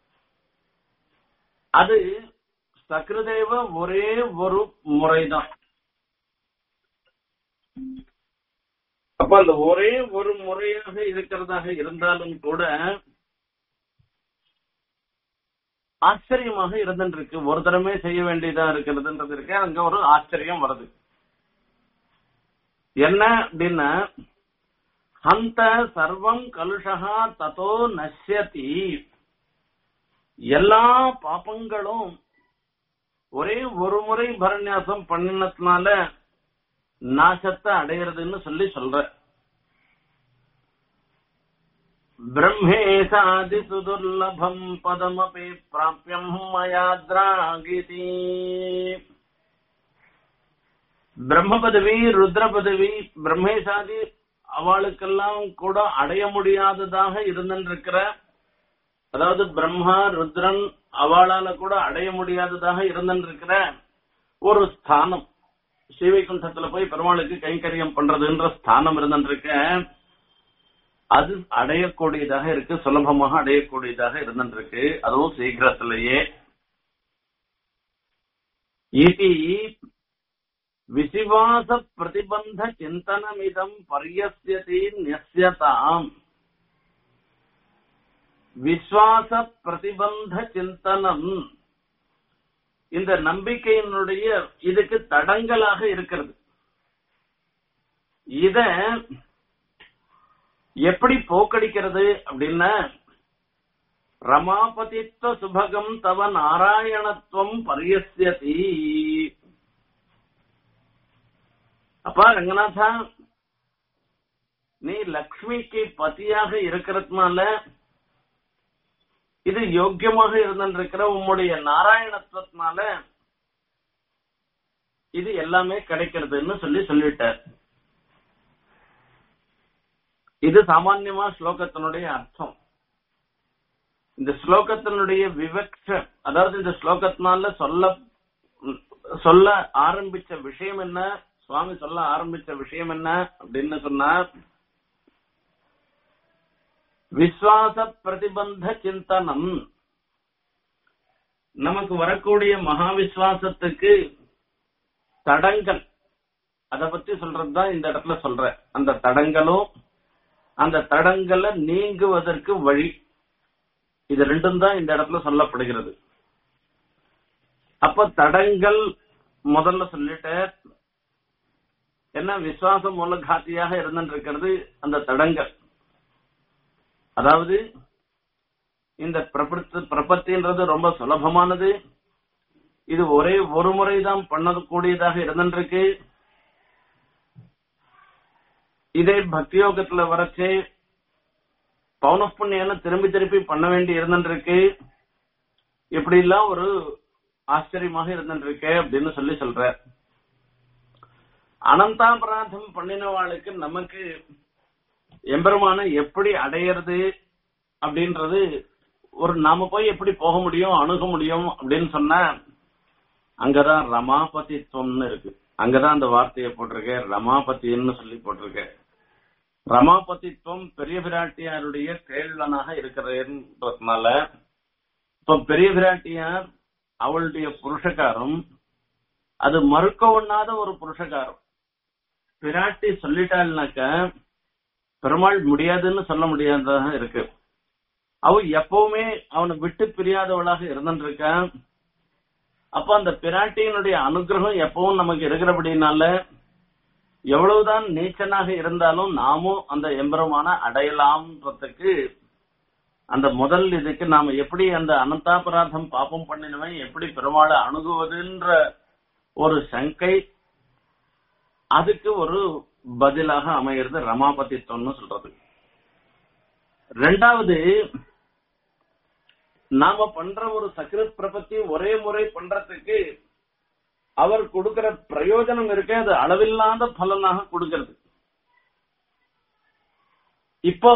அது சகிருதேவ ஒரே ஒரு முறைதான் அப்ப அந்த ஒரே ஒரு முறையாக இருக்கிறதாக இருந்தாலும் கூட ஆச்சரியமாக இருந்துருக்கு ஒரு தரமே செய்ய வேண்டியதா இருக்கிறதுன்றது இருக்கு அங்க ஒரு ஆச்சரியம் வருது என்ன அப்படின்னா அந்த சர்வம் கலுஷகா ததோ நஷ்யதி எல்லா பாப்பங்களும் ஒரே ஒரு முறை பரநியாசம் பண்ணினதுனால நாசத்தை அடையிறதுன்னு சொல்லி சொல்ற பிரம்மேசாதி சுதுர்லபம் பதமபி பிராபியம் மயாத்ராகிதி பிரம்ம பதவி ருத்ர பதவி பிரம்மேசாதி அவளுக்கெல்லாம் கூட அடைய முடியாததாக இருந்திருக்கிற அதாவது பிரம்மா ருத்ரன் அவளால கூட அடைய முடியாததாக இருந்திருக்கிற ஒரு ஸ்தானம் ஸ்ரீவைகுண்டத்துல போய் பெருமாளுக்கு கைங்கரியம் பண்றதுன்ற ஸ்தானம் இருந்திருக்க அது அடையக்கூடியதாக இருக்கு சுலபமாக அடையக்கூடியதாக இருந்திருக்கு அதுவும் சீக்கிரத்திலேயே இது விசிவாச பிரதிபந்த சிந்தனமிதம் பரியசியதி நியசியதாம் விஸ்வாச பிரதிபந்த சிந்தனம் இந்த நம்பிக்கையினுடைய இதுக்கு தடங்கலாக இருக்கிறது இத எப்படி போக்கடிக்கிறது அப்படின்னா ரமாபதித்வ சுபகம் தவ நாராயணத்துவம் பரியசியதி அப்பா ரங்கநாதா நீ லக்ஷ்மிக்கு பதியாக இருக்கிறதுனால இது யோக்கியமாக இருந்திருக்கிற உம்முடைய நாராயணத்துவத்தினால இது எல்லாமே கிடைக்கிறதுன்னு சொல்லி சொல்லிட்டார் இது சாமான்யமா ஸ்லோகத்தினுடைய அர்த்தம் இந்த ஸ்லோகத்தினுடைய விவக்ஷ அதாவது இந்த ஸ்லோகத்தினால சொல்ல சொல்ல ஆரம்பிச்ச விஷயம் என்ன சுவாமி சொல்ல ஆரம்பிச்ச விஷயம் என்ன அப்படின்னு சொன்னா விஸ்வாச பிரதிபந்த சிந்தனம் நமக்கு வரக்கூடிய மகா விஸ்வாசத்துக்கு தடங்கள் அத பத்தி சொல்றதுதான் இந்த இடத்துல சொல்ற அந்த தடங்களும் அந்த தடங்களை நீங்குவதற்கு வழி இது ரெண்டும் தான் இந்த இடத்துல சொல்லப்படுகிறது அப்ப தடங்கள் முதல்ல சொல்லிட்ட என்ன விசுவாசம் மூலகாத்தியாக இருந்திருக்கிறது அந்த தடங்கள் அதாவது இந்த பிரபத்து பிரபத்தின்றது ரொம்ப சுலபமானது இது ஒரே ஒரு முறை தான் பண்ணக்கூடியதாக இருந்திருக்கு இதே பக்தியோகத்துல வரச்சே பௌனப்புண்ணியான திரும்பி திருப்பி பண்ண வேண்டி இருந்திருக்கு இப்படி எல்லாம் ஒரு ஆச்சரியமாக இருந்திருக்கு அப்படின்னு சொல்லி சொல்ற அனந்தாபராதம் பண்ணினவாளுக்கு நமக்கு எம்பெருமான எப்படி அடையிறது அப்படின்றது ஒரு நாம போய் எப்படி போக முடியும் அணுக முடியும் அப்படின்னு சொன்னா அங்கதான் ரமாபதித்துவம்னு இருக்கு அங்கதான் அந்த வார்த்தையை போட்டிருக்கேன் ரமாபதின்னு சொல்லி போட்டிருக்கேன் ரமாபதித்துவம் பெரிய பிராட்டியாருடைய கேள்வனாக இருக்கிறதுன்றதுனால இப்ப பெரிய பிராட்டியார் அவளுடைய புருஷகாரம் அது மறுக்க ஒண்ணாத ஒரு புருஷகாரம் பிராட்டி சொல்லிட்டாள்னாக்க பெருமாள் முடியாதுன்னு சொல்ல முடியாததாக இருக்கு அவ எப்பவுமே அவனை விட்டு பிரியாதவளாக இருந்துருக்கா அப்ப அந்த பிராட்டியினுடைய அனுகிரகம் எப்பவும் நமக்கு இருக்கிறபடினால எவ்வளவுதான் நீச்சனாக இருந்தாலும் நாமும் அந்த எம்பெருமான அடையலாம்ன்றதுக்கு அந்த முதல் இதுக்கு நாம எப்படி அந்த அனந்தாபராதம் பாப்பம் பண்ணினவன் எப்படி பெருமாளை அணுகுவதுன்ற ஒரு சங்கை அதுக்கு ஒரு பதிலாக அமைகிறது ரமாபதித்துவம்னு சொல்றது ரெண்டாவது நாம பண்ற ஒரு சக்ரத் பிரபத்தி ஒரே முறை பண்றதுக்கு அவர் கொடுக்கிற பிரயோஜனம் இருக்க அது அளவில்லாத பலனாக கொடுக்கிறது இப்போ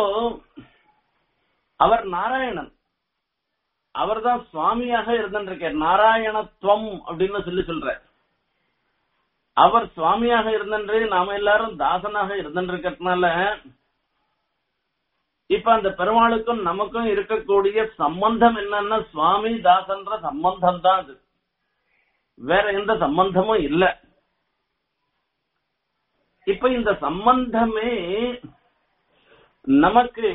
அவர் நாராயணன் அவர்தான் சுவாமியாக இருந்திருக்கார் நாராயணத்துவம் அப்படின்னு சொல்லி சொல்ற அவர் சுவாமியாக இருந்தன்று நாம எல்லாரும் தாசனாக இருந்திருக்கிறதுனால இப்ப அந்த பெருமாளுக்கும் நமக்கும் இருக்கக்கூடிய சம்பந்தம் என்னன்னா சுவாமி தாசன்ற சம்பந்தம் தான் அது வேற எந்த சம்பந்தமும் இல்ல இப்ப இந்த சம்பந்தமே நமக்கு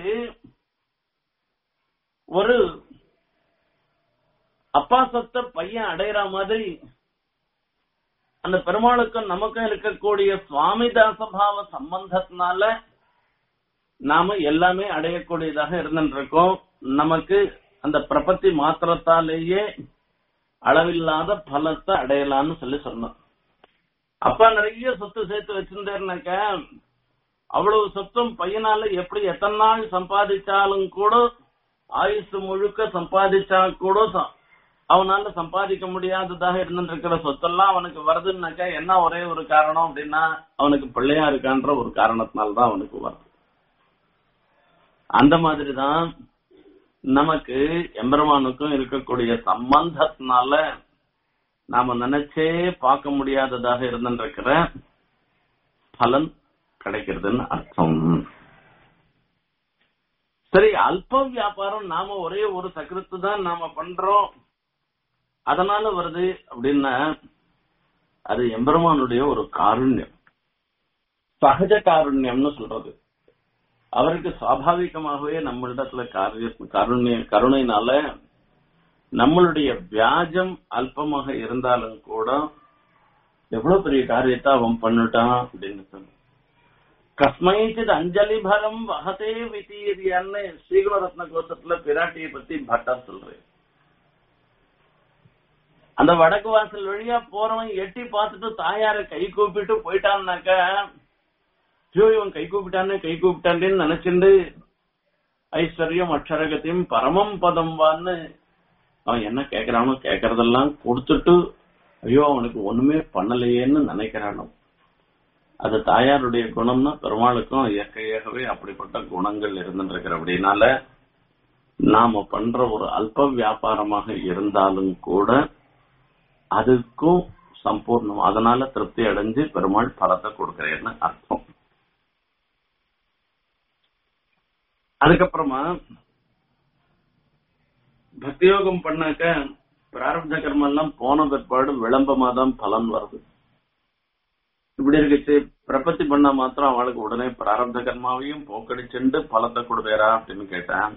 ஒரு அப்பா சொத்த பையன் அடையிற மாதிரி அந்த பெருமாளுக்கும் நமக்கும் இருக்கக்கூடிய சுவாமி தாசபாவ சம்பந்தத்தினால நாம எல்லாமே அடையக்கூடியதாக இருந்துருக்கோம் நமக்கு அந்த பிரபத்தி மாத்திரத்தாலேயே அளவில்லாத பலத்தை அடையலாம்னு சொல்லி சொன்னோம் அப்பா நிறைய சொத்து சேர்த்து வச்சிருந்தேன்னாக்க அவ்வளவு சொத்தும் பையனால எப்படி எத்தனை நாள் சம்பாதிச்சாலும் கூட ஆயுசு முழுக்க சம்பாதிச்சா கூட ச- அவனால சம்பாதிக்க முடியாததாக இருந்துருக்கிற சொத்தெல்லாம் அவனுக்கு வருதுன்னாக்கா என்ன ஒரே ஒரு காரணம் அப்படின்னா அவனுக்கு பிள்ளையா இருக்கான்ற ஒரு காரணத்தினால்தான் அவனுக்கு வருது அந்த மாதிரிதான் நமக்கு எம்பெருமானுக்கும் இருக்கக்கூடிய சம்பந்தத்தினால நாம நினைச்சே பார்க்க முடியாததாக இருந்திருக்கிற பலன் கிடைக்கிறதுன்னு அர்த்தம் சரி அல்ப வியாபாரம் நாம ஒரே ஒரு சக்கரத்து தான் நாம பண்றோம் அதனால வருது அப்படின்னா அது எம்பெருமானுடைய ஒரு காருண்யம் சகஜ காருண்யம்னு சொல்றது அவருக்கு சுவாபாவிகமாகவே நம்மளிடத்துல காரிய கருணை கருணைனால நம்மளுடைய வியாஜம் அல்பமாக இருந்தாலும் கூட எவ்வளவு பெரிய காரியத்தை அவன் பண்ணிட்டான் அப்படின்னு சொல்லு கஸ்மைச்சித் அஞ்சலி பரம் வகதே விதீரியன்னு ஸ்ரீகுணரத்ன கோஷத்துல பிராட்டியை பத்தி பட்டர் சொல்றேன் அந்த வடக்கு வாசல் வழியா போறவன் எட்டி பார்த்துட்டு தாயார கை கூப்பிட்டு போயிட்டான்னாக்க ஐயோ இவன் கை கூப்பிட்டானே கை கூப்பிட்டானேன்னு நினைச்சுண்டு ஐஸ்வர்யம் அக்ஷரகத்தையும் பரமம் பதம் வான்னு அவன் என்ன கேக்குறானோ கேக்குறதெல்லாம் கொடுத்துட்டு ஐயோ அவனுக்கு ஒண்ணுமே பண்ணலையேன்னு நினைக்கிறானோ அது தாயாருடைய குணம்னா பெருமாளுக்கும் இயற்கையாகவே அப்படிப்பட்ட குணங்கள் இருந்துருக்கிற அப்படின்னால நாம பண்ற ஒரு அல்ப வியாபாரமாக இருந்தாலும் கூட அதுக்கும் சம்பூர்ணம் அதனால திருப்தி அடைஞ்சு பெருமாள் பலத்தை கொடுக்கிறேன்னு அர்த்தம் அதுக்கப்புறமா பக்தியோகம் பண்ணாக்க பிராரப்த கர்மம் எல்லாம் போன பிற்பாடு விளம்பமா தான் பலன் வருது இப்படி இருக்குச்சு பிரபத்தி பண்ணா மாத்திரம் அவளுக்கு உடனே பிராரப்த கர்மாவையும் போக்கடிச்சுண்டு பலத்தை கொடுப்பேரா அப்படின்னு கேட்டேன்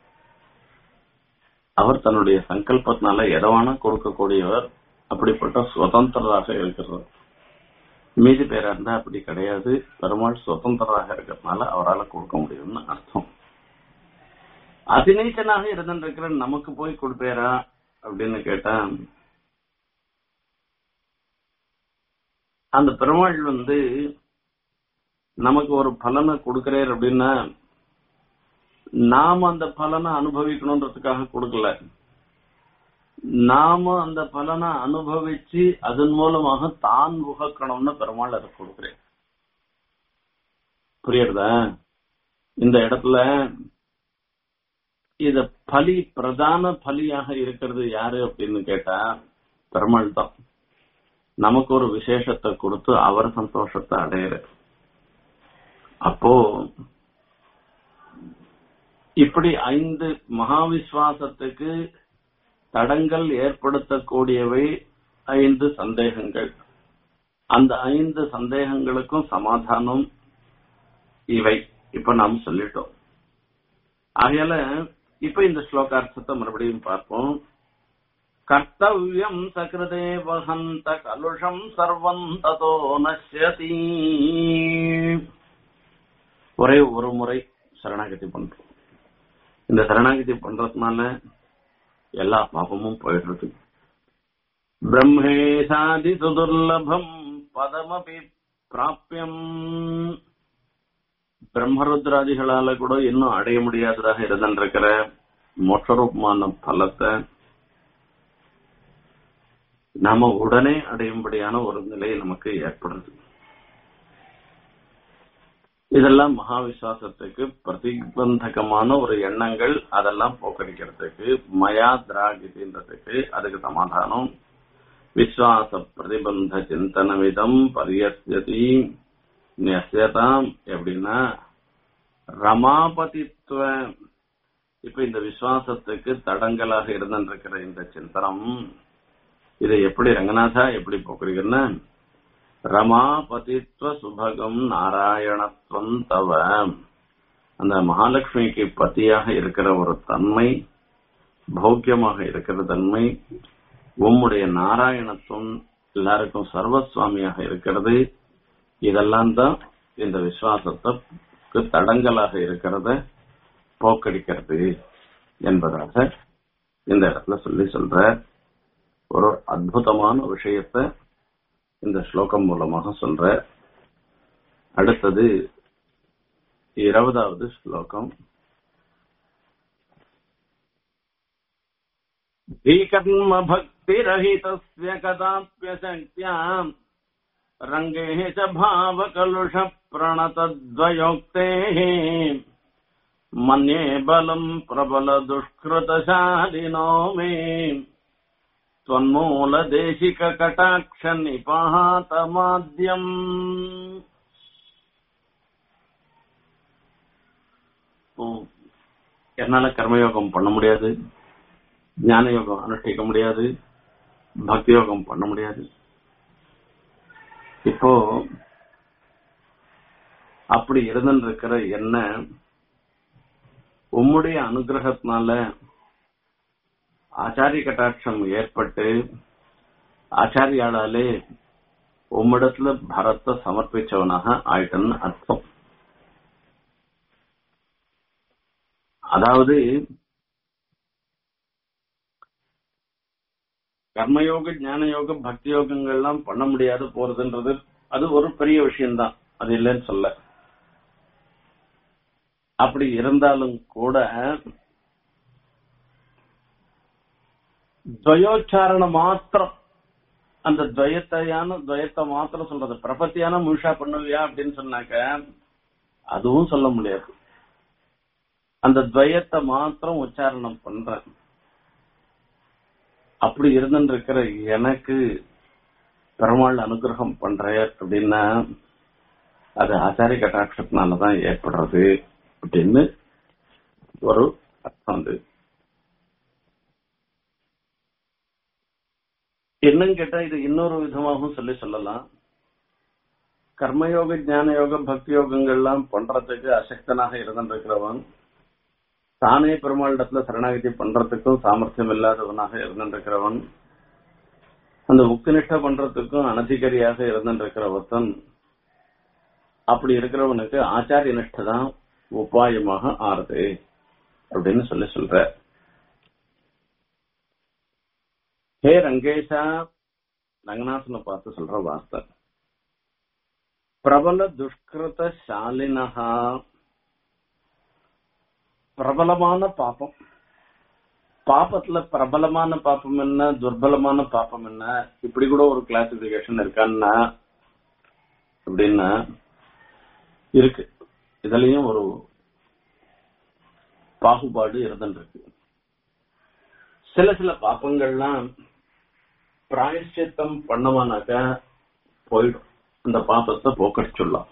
அவர் தன்னுடைய சங்கல்பத்தினால எதவான கொடுக்கக்கூடியவர் அப்படிப்பட்ட சுதந்திரராக இருக்கிறவர் மீதி பேரா இருந்தா அப்படி கிடையாது பெருமாள் சுதந்திரராக இருக்கிறதுனால அவரால் கொடுக்க முடியும்னு அர்த்தம் அதிநீச்சனாக இருந்திருக்கிற நமக்கு போய் கொடுப்பேரா அப்படின்னு கேட்டா அந்த பெருமாள் வந்து நமக்கு ஒரு பலனை கொடுக்கிறார் அப்படின்னா நாம அந்த பலனை அனுபவிக்கணுன்றதுக்காக கொடுக்கல நாம அந்த பலனை அனுபவிச்சு அதன் மூலமாக தான் உகக்கணும்னு பெருமாள் அதை கொடுக்கிறேன் புரியுறதா இந்த இடத்துல இத பலி பிரதான பலியாக இருக்கிறது யாரு அப்படின்னு கேட்டா பெருமாள் தான் நமக்கு ஒரு விசேஷத்தை கொடுத்து அவர் சந்தோஷத்தை அடையிற அப்போ இப்படி ஐந்து மகாவிஸ்வாசத்துக்கு தடங்கள் ஏற்படுத்தக்கூடியவை ஐந்து சந்தேகங்கள் அந்த ஐந்து சந்தேகங்களுக்கும் சமாதானம் இவை இப்ப நாம் சொல்லிட்டோம் ஆகையால இப்ப இந்த ஸ்லோகார்த்தத்தை மறுபடியும் பார்ப்போம் கர்த்தவியம் சகிருதே வகந்த கலுஷம் சர்வம் ததோ நஷ்யதி ஒரே ஒரு முறை சரணாகதி பண்றோம் இந்த சரணாகதி பண்றதுனால எல்லா பாபமும் போயிடுறது பிரம்மேசாதி சுதுர்லபம் பதமபி பிராப்பியம் பிரம்மருத்ராதிகளால கூட இன்னும் அடைய முடியாததாக இருந்திருக்கிற மோட்சரூபமான பலத்தை நாம உடனே அடையும்படியான ஒரு நிலை நமக்கு ஏற்படுது இதெல்லாம் மகா விசுவாசத்துக்கு பிரதிபந்தகமான ஒரு எண்ணங்கள் அதெல்லாம் போக்கடிக்கிறதுக்கு மயா திராகிதின்றதுக்கு அதுக்கு சமாதானம் விஸ்வாச பிரதிபந்த சிந்தனவிதம் பரியஸ்யதி நெஸ்யதாம் எப்படின்னா ரமாபதித்துவ இப்ப இந்த விசுவாசத்துக்கு தடங்கலாக இருந்திருக்கிற இந்த சிந்தனம் இதை எப்படி ரங்கநாதா எப்படி போக்குறீங்கன்னா ரமாபதித்வ சுபகம் நாராயணத்துவம் தவ அந்த மகாலட்சுமிக்கு பத்தியாக இருக்கிற ஒரு தன்மை பௌக்கியமாக இருக்கிற தன்மை உம்முடைய நாராயணத்துவம் எல்லாருக்கும் சர்வசுவாமியாக இருக்கிறது இதெல்லாம் தான் இந்த விசுவாசத்துக்கு தடங்கலாக இருக்கிறத போக்கடிக்கிறது என்பதாக இந்த இடத்துல சொல்லி சொல்ற ஒரு அற்புதமான விஷயத்த இந்த ஸ்லோகம் மூலமாக சொல்ற அடுத்தது இருபதாவது ஸ்லோகம் धीकर्म भक्तिरहितस्य कदाप्यशक्त्याम् रङ्गे च भावकलुष प्रणतद्वयोक्तेः मन्ये बलम् प्रबलदुष्कृतशालिनो मे त्वन्मूलदेशिककटाक्षनिपातमाद्यम् என்னால கர்மயோகம் பண்ண முடியாது ஞான யோகம் அனுஷ்டிக்க முடியாது பக்தி யோகம் பண்ண முடியாது இப்போ அப்படி இருந்திருக்கிற என்ன உம்முடைய அனுகிரகத்தினால ஆச்சாரிய கட்டாட்சம் ஏற்பட்டு ஆச்சாரியாளாலே உம்மிடத்துல பரத்தை சமர்ப்பிச்சவனாக ஆயிட்டன்னு அர்த்தம் அதாவது கர்மயோக ஞான யோகம் பக்தி யோகங்கள்லாம் பண்ண முடியாது போறதுன்றது அது ஒரு பெரிய விஷயம்தான் அது இல்லைன்னு சொல்ல அப்படி இருந்தாலும் கூட துவயோச்சாரண மாத்திரம் அந்த துவயத்தையான துவயத்தை மாத்திரம் சொல்றது பிரபத்தியான முழுஷா பண்ணுவியா அப்படின்னு சொன்னாக்க அதுவும் சொல்ல முடியாது அந்த துவயத்தை மாத்திரம் உச்சாரணம் பண்றேன் அப்படி இருந்துருக்கிற எனக்கு பெருமாள் அனுகிரகம் பண்ற அப்படின்னா அது ஆச்சாரிய கட்டாட்சத்தினாலதான் ஏற்படுறது அப்படின்னு ஒரு அர்த்தம் அது என்னன்னு கேட்டா இது இன்னொரு விதமாகவும் சொல்லி சொல்லலாம் கர்மயோக ஞான யோக பக்தி யோகங்கள்லாம் பண்றதுக்கு அசக்தனாக இருந்திருக்கிறவன் தானே பெருமாளிடத்துல சரணாகதி பண்றதுக்கும் சாமர்த்தியம் இல்லாதவனாக இருந்திருக்கிறவன் அந்த முக்தினிஷ்ட பண்றதுக்கும் அனதிகாரியாக இருந்திருக்கிற ஒருத்தன் அப்படி இருக்கிறவனுக்கு ஆச்சாரிய நிஷ்டை தான் உபாயமாக ஆறுது அப்படின்னு சொல்லி சொல்ற ஹே ரங்கேஷா ரங்கநாதனை பார்த்து சொல்ற வார்த்தை பிரபல துஷ்கிருத சாலினஹா பிரபலமான பாப்பம் பாப்பத்துல பிரபலமான பாப்பம் என்ன துர்பலமான பாப்பம் என்ன இப்படி கூட ஒரு கிளாசிபிகேஷன் இருக்கான்னா அப்படின்னா இருக்கு இதுலயும் ஒரு பாகுபாடு இருந்துருக்கு சில சில பாப்பங்கள்லாம் பிராயஷ்சித்தம் பண்ணமானாக்க போயிடும் அந்த பாபத்தை போக்கடிச்சுடலாம்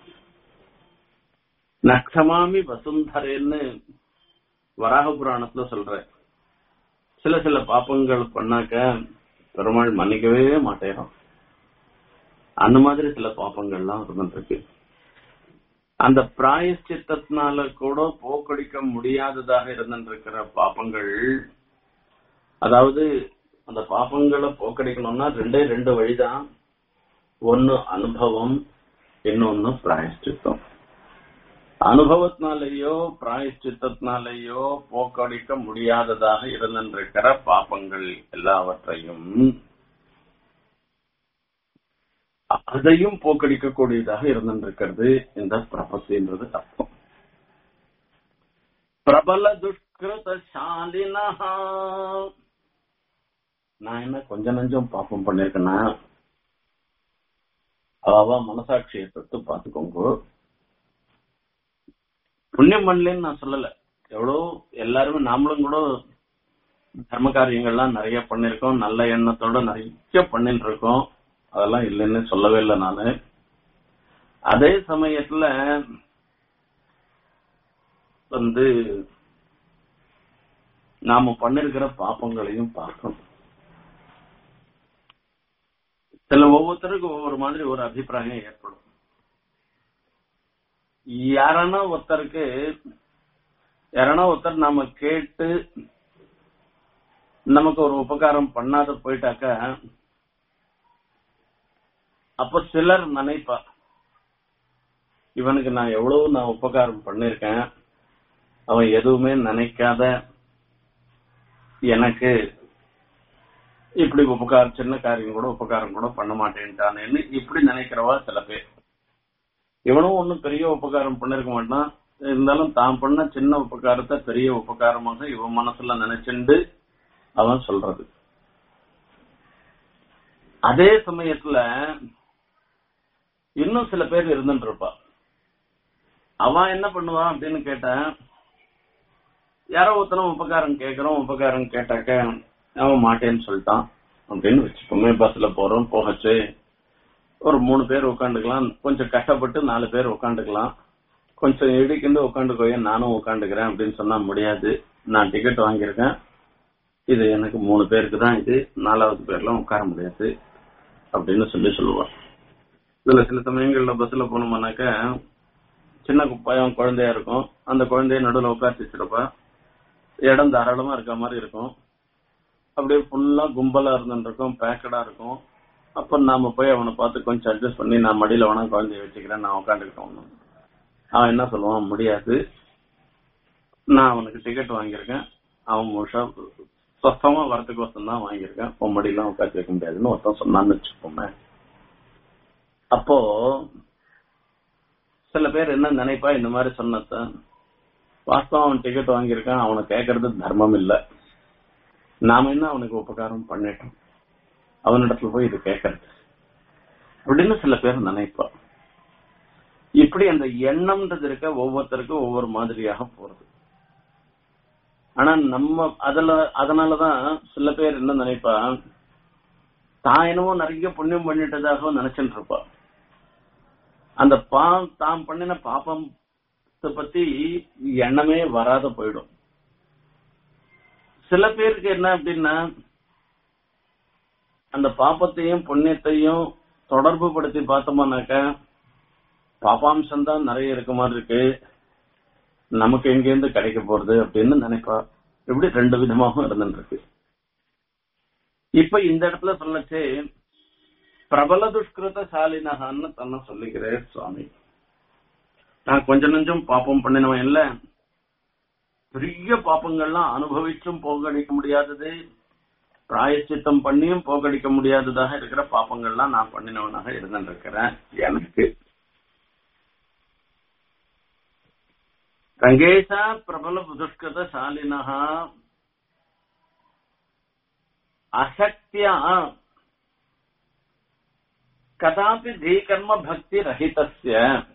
நக்ஷமாமி வசுந்தரேன்னு வராக புராணத்துல சொல்ற சில சில பாப்பங்கள் பண்ணாக்க பெருமாள் மன்னிக்கவே மாட்டேறான் அந்த மாதிரி சில பாப்பங்கள்லாம் இருந்துருக்கு அந்த பிராயஷ்சித்தத்தினால கூட போக்கடிக்க முடியாததாக இருந்திருக்கிற பாப்பங்கள் அதாவது அந்த பாப்பங்களை போக்கடிக்கணும்னா ரெண்டே ரெண்டு வழிதான் ஒன்னு அனுபவம் இன்னொன்னு பிராயஷ்சித்தம் அனுபவத்தினாலேயோ பிராயஷ்சித்தத்தினாலேயோ போக்கடிக்க முடியாததாக இருந்திருக்கிற பாப்பங்கள் எல்லாவற்றையும் அதையும் போக்கடிக்கக்கூடியதாக இருந்திருக்கிறது இந்த பிரபசின்றது அர்த்தம் பிரபல துஷ்கிருத சாலினா நான் என்ன கொஞ்ச நஞ்சம் பாப்பம் பண்ணிருக்கேன்னா அவ மனசாட்சியை தொட்டு பாத்துக்கோங்க புண்ணியம் பண்ணலன்னு நான் சொல்லல எவ்வளோ எல்லாருமே நாமளும் கூட தர்ம காரியங்கள்லாம் நிறைய பண்ணிருக்கோம் நல்ல எண்ணத்தோட நிறைய பண்ணிட்டு இருக்கோம் அதெல்லாம் இல்லைன்னு சொல்லவே இல்லை நானு அதே சமயத்துல வந்து நாம பண்ணிருக்கிற பாப்பங்களையும் பார்க்கணும் சில ஒவ்வொருத்தருக்கும் ஒவ்வொரு மாதிரி ஒரு அபிப்பிராயம் ஏற்படும் யாரானா ஒருத்தருக்கு யாரானா ஒருத்தர் நாம கேட்டு நமக்கு ஒரு உபகாரம் பண்ணாத போயிட்டாக்க அப்ப சிலர் நினைப்பா இவனுக்கு நான் எவ்வளவு நான் உபகாரம் பண்ணிருக்கேன் அவன் எதுவுமே நினைக்காத எனக்கு இப்படி உபகாரம் சின்ன காரியம் கூட உபகாரம் கூட பண்ண மாட்டேன்ட்டானேன்னு இப்படி நினைக்கிறவா சில பேர் இவனும் ஒன்னும் பெரிய உபகாரம் பண்ணிருக்க மாட்டான் இருந்தாலும் தான் பண்ண சின்ன உபகாரத்தை பெரிய உபகாரமாக இவன் மனசுல நினைச்சுண்டு அவன் சொல்றது அதே சமயத்துல இன்னும் சில பேர் இருந்துட்டு இருப்பா அவன் என்ன பண்ணுவான் அப்படின்னு கேட்டேன் யாரோ ஒருத்தனும் உபகாரம் கேட்கறோம் உபகாரம் கேட்டாக்க அவன் மாட்டேன்னு சொல்லிட்டான் அப்படின்னு வச்சுக்கோமே பஸ்ல போறோம் போகச்சு ஒரு மூணு பேர் உட்காந்துக்கலாம் கொஞ்சம் கஷ்டப்பட்டு நாலு பேர் உட்காந்துக்கலாம் கொஞ்சம் இடிக்கிண்டு உட்காந்துக்கோய நானும் உட்காந்துக்கிறேன் அப்படின்னு சொன்னா முடியாது நான் டிக்கெட் வாங்கியிருக்கேன் இது எனக்கு மூணு பேருக்கு தான் இது நாலாவது பேர்லாம் உட்கார முடியாது அப்படின்னு சொல்லி சொல்லுவான் இதுல சில சமயங்கள்ல பஸ்ல போனோம்னாக்க சின்ன பையன் குழந்தையா இருக்கும் அந்த குழந்தைய நடுவில் உட்காந்து வச்சிருப்பா இடம் தாராளமா இருக்க மாதிரி இருக்கும் அப்படியே ஃபுல்லா கும்பலா இருந்துருக்கும் பேக்கடா இருக்கும் அப்ப நாம போய் அவனை பார்த்து கொஞ்சம் அட்ஜஸ்ட் பண்ணி நான் மடியில வேணா குழந்தைய வச்சுக்கிறேன் நான் உட்காந்துக்கிட்டோம் அவன் என்ன சொல்லுவான் முடியாது நான் அவனுக்கு டிக்கெட் வாங்கியிருக்கேன் அவன் முழுசா சொத்தமா வரத்துக்கு வசம் தான் வாங்கியிருக்கேன் உன் மடியெல்லாம் உட்காந்து வைக்க முடியாதுன்னு ஒருத்தன் சொன்னான்னு வச்சுக்கோமே அப்போ சில பேர் என்ன நினைப்பா இந்த மாதிரி சொன்னதான் வாஸ்தவம் அவன் டிக்கெட் வாங்கியிருக்கான் அவனை கேட்கறது தர்மம் இல்ல நாம என்ன அவனுக்கு உபகாரம் பண்ணிட்டோம் அவனிடத்துல போய் இது கேட்கறது அப்படின்னு சில பேர் நினைப்பா இப்படி அந்த எண்ணம்ன்றது இருக்க ஒவ்வொருத்தருக்கும் ஒவ்வொரு மாதிரியாக போறது ஆனா நம்ம அதுல அதனாலதான் சில பேர் என்ன நினைப்பா தான் என்னமோ நிறைய புண்ணியம் பண்ணிட்டதாக நினைச்சுட்டு இருப்பா அந்த பா தான் பண்ணின பாப்பம் பத்தி எண்ணமே வராத போயிடும் சில பேருக்கு என்ன அப்படின்னா அந்த பாப்பத்தையும் புண்ணியத்தையும் தொடர்பு படுத்தி பார்த்தோம்னாக்க பாப்பாம்சம் தான் நிறைய இருக்க மாதிரி இருக்கு நமக்கு எங்கேருந்து கிடைக்க போறது அப்படின்னு நினைப்பா இப்படி ரெண்டு விதமாகவும் இருந்துட்டு இருக்கு இப்ப இந்த இடத்துல சொல்லச்சே பிரபல துஷ்கிருத சாலினகான்னு தன்னை சொல்லிக்கிறேன் சுவாமி நான் கொஞ்ச நெஞ்சம் பாப்பம் பண்ணினவன் இல்ல பெரிய பாப்பங்கள்லாம் அனுபவிச்சும் போகடிக்க முடியாதது பிராயச்சித்தம் பண்ணியும் போகடிக்க முடியாததாக இருக்கிற பாப்பங்கள்லாம் நான் பண்ணினவனாக இருந்துட்டு இருக்கிறேன் எனக்கு ரங்கேஷா பிரபல புதுஷ்கிருத சாலினஹா அசக்தியா கதாபி தீகர்ம பக்தி ரஹிதஸ்ய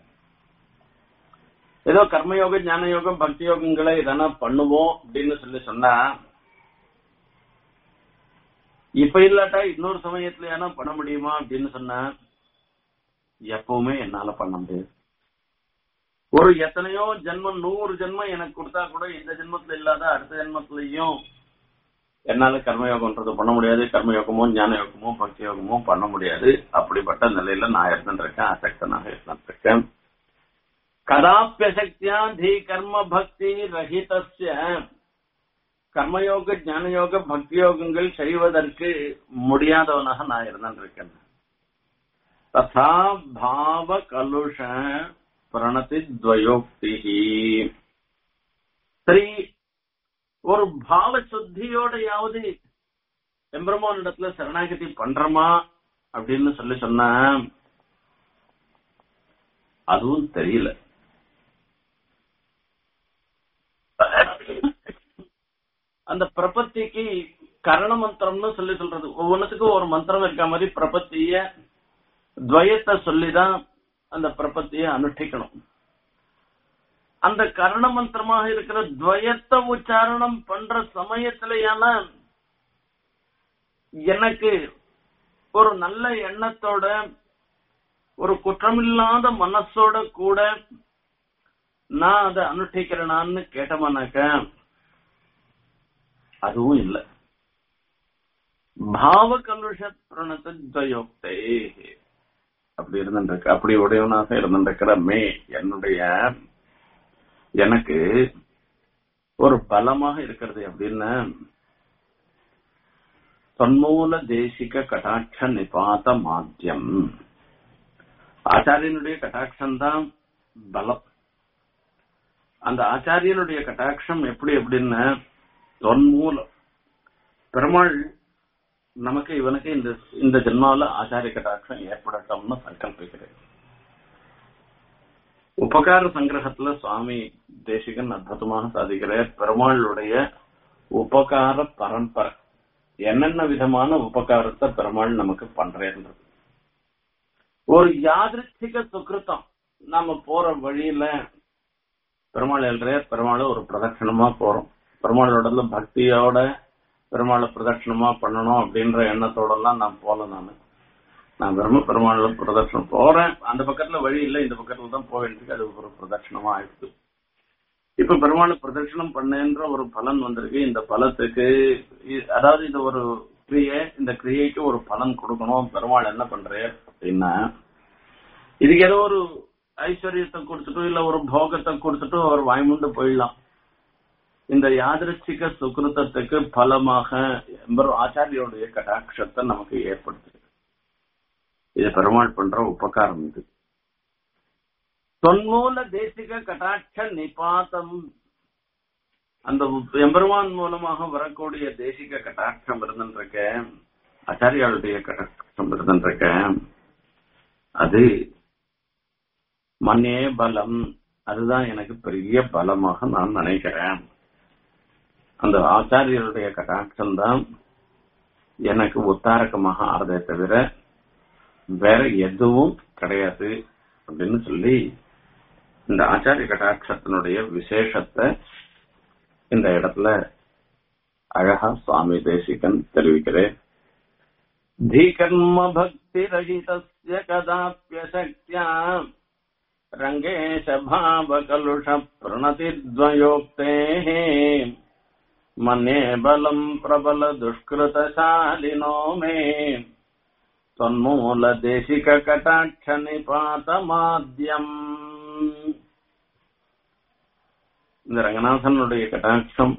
ஏதோ கர்மயோகம் ஞான யோகம் பக்தி யோகங்களை இதெல்லாம் பண்ணுவோம் அப்படின்னு சொல்லி சொன்னா இப்ப இல்லாட்டா இன்னொரு சமயத்துல ஏன்னா பண்ண முடியுமா அப்படின்னு சொன்னா எப்பவுமே என்னால பண்ண முடியாது ஒரு எத்தனையோ ஜென்மம் நூறு ஜென்மம் எனக்கு கொடுத்தா கூட இந்த ஜென்மத்துல இல்லாத அடுத்த ஜென்மத்திலையும் என்னால கர்மயோகம்ன்றது பண்ண முடியாது கர்மயோகமோ ஞான யோகமோ பக்தி யோகமோ பண்ண முடியாது அப்படிப்பட்ட நிலையில நான் இருந்துருக்கேன் அசக்தனாக இருந்துருக்கேன் கதாப்பியசக்தியா தி கர்ம பக்தி ரஹிதஸ்ய கர்மயோக ஞானயோக பக்தி யோகங்கள் செய்வதற்கு முடியாதவனாக நான் இருந்திருக்கேன் ததா பாவ கலுஷ பிரணதி துவயோக்தி சரி ஒரு பாவ சுத்தியோடையாவது எம்பெருமான் இடத்துல சரணாகதி பண்றோமா அப்படின்னு சொல்லி சொன்ன அதுவும் தெரியல அந்த பிரபத்திக்கு கரண மந்திரம்னு சொல்லி சொல்றது ஒவ்வொன்றுத்துக்கும் ஒரு மந்திரம் இருக்க மாதிரி பிரபத்திய துவயத்தை சொல்லிதான் அந்த பிரபத்திய அனுஷ்டிக்கணும் அந்த கரண மந்திரமாக இருக்கிற துவயத்தை உச்சாரணம் பண்ற சமயத்திலேயான எனக்கு ஒரு நல்ல எண்ணத்தோட ஒரு குற்றமில்லாத மனசோட கூட நான் அதை அனுஷ்டிக்கிறேனான்னு கேட்டமானாக்க அதுவும் இல்லை பாவ கலுஷ பிரணத்துவயோக்தே அப்படி இருந்துருக்கு அப்படி உடையவனாக இருந்திருக்கிற மே என்னுடைய எனக்கு ஒரு பலமாக இருக்கிறது அப்படின்னு தொன்மூல தேசிக கட்டாட்ச நிபாத மாத்தியம் ஆச்சாரியனுடைய கட்டாட்சம் தான் பலம் அந்த ஆச்சாரியனுடைய கட்டாட்சம் எப்படி எப்படின்னு தொன்மூலம் பெருமாள் நமக்கு இவனுக்கு இந்த இந்த ஜென்மாவில ஆச்சாரிய கட்டாட்சம் ஏற்படட்டும்னு சங்கல்பிக்கிறேன் உபகார சங்கிரகத்துல சுவாமி தேசிகன் அற்புதமாக சாதிக்கிறார் பெருமாளுடைய உபகார பரம்பரை என்னென்ன விதமான உபகாரத்தை பெருமாள் நமக்கு பண்றேன்றது ஒரு யாதிருச்சிக சுக்கிருத்தம் நாம போற வழியில பெருமாள் எழுறார் பெருமாள் ஒரு பிரதட்சணமா போறோம் பெருமாளோட பக்தியோட பெருமாளை பிரதட்சணமா பண்ணணும் அப்படின்ற எண்ணத்தோட எல்லாம் நான் போல நானு நான் வெறும பெருமாள் பிரதட்சணம் போறேன் அந்த பக்கத்துல வழி இல்லை இந்த பக்கத்துல தான் போக வேண்டியது அது ஒரு பிரதட்சணமா ஆயிடுச்சு இப்ப பெருமாள் பிரதட்சணம் பண்ணேன்ற ஒரு பலன் வந்திருக்கு இந்த பலத்துக்கு இ- அதாவது இது ஒரு கிரியை இந்த கிரியைக்கு ஒரு பலன் கொடுக்கணும் பெருமாள் என்ன பண்றார் அப்படின்னா இதுக்கு ஏதோ ஒரு ஐஸ்வர்யத்தை கொடுத்துட்டோ இல்ல ஒரு போகத்தை கொடுத்துட்டோ அவர் வாய்முண்டு போயிடலாம் இந்த யாதிருச்சிக சுகிருத்தத்துக்கு பலமாக எம்பெரும் ஆச்சாரியோடைய கடாட்சத்தை நமக்கு ஏற்படுத்துது இது பெருமாள் பண்ற உபகாரம் இது தொன்மூல தேசிக கடாட்ச நிபாதம் அந்த எம்பெருமான் மூலமாக வரக்கூடிய தேசிக கட்டாட்சம் இருந்துருக்க ஆச்சாரியாளுடைய கட்டாட்சம் இருந்துருக்க அது மண்ணே பலம் அதுதான் எனக்கு பெரிய பலமாக நான் நினைக்கிறேன் அந்த ஆச்சாரியருடைய கட்டாட்சம் தான் எனக்கு உத்தாரகமாக ஆறதே தவிர வேற எதுவும் கிடையாது அப்படின்னு சொல்லி இந்த ஆச்சாரிய கட்டாட்சத்தினுடைய விசேஷத்தை இந்த இடத்துல அழகா சுவாமி தேசிகன் தெரிவிக்கிறேன் धीकर्म भक्तिरहितस्य कदाप्यशक्त्या रङ्गेश भावकलुष प्रणतिद्वयोक्तेः मन्ये बलम् प्रबल दुष्कृतशालिनो मे त्वन्मूलदेशिककटाक्ष நிபாதமாத்யம் இந்த ரங்கநாதனுடைய கட்டாட்சம்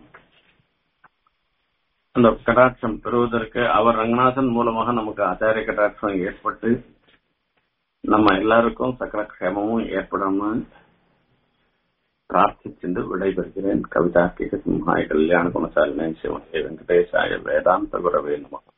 அந்த கடாட்சம் பெறுவதற்கு அவர் ரங்கநாதன் மூலமாக நமக்கு ஆச்சாரிய கடாட்சம் ஏற்பட்டு நம்ம எல்லாருக்கும் சகல க்ஷேமமும் ஏற்படணும்னு பிரார்த்திச்சென்று விடைபெறுகிறேன் கவிதா கே சிம்ஹாய கல்யாண குணசாலினே சிவன் வெங்கடேசாய வேதாந்த குரவே நமக்கு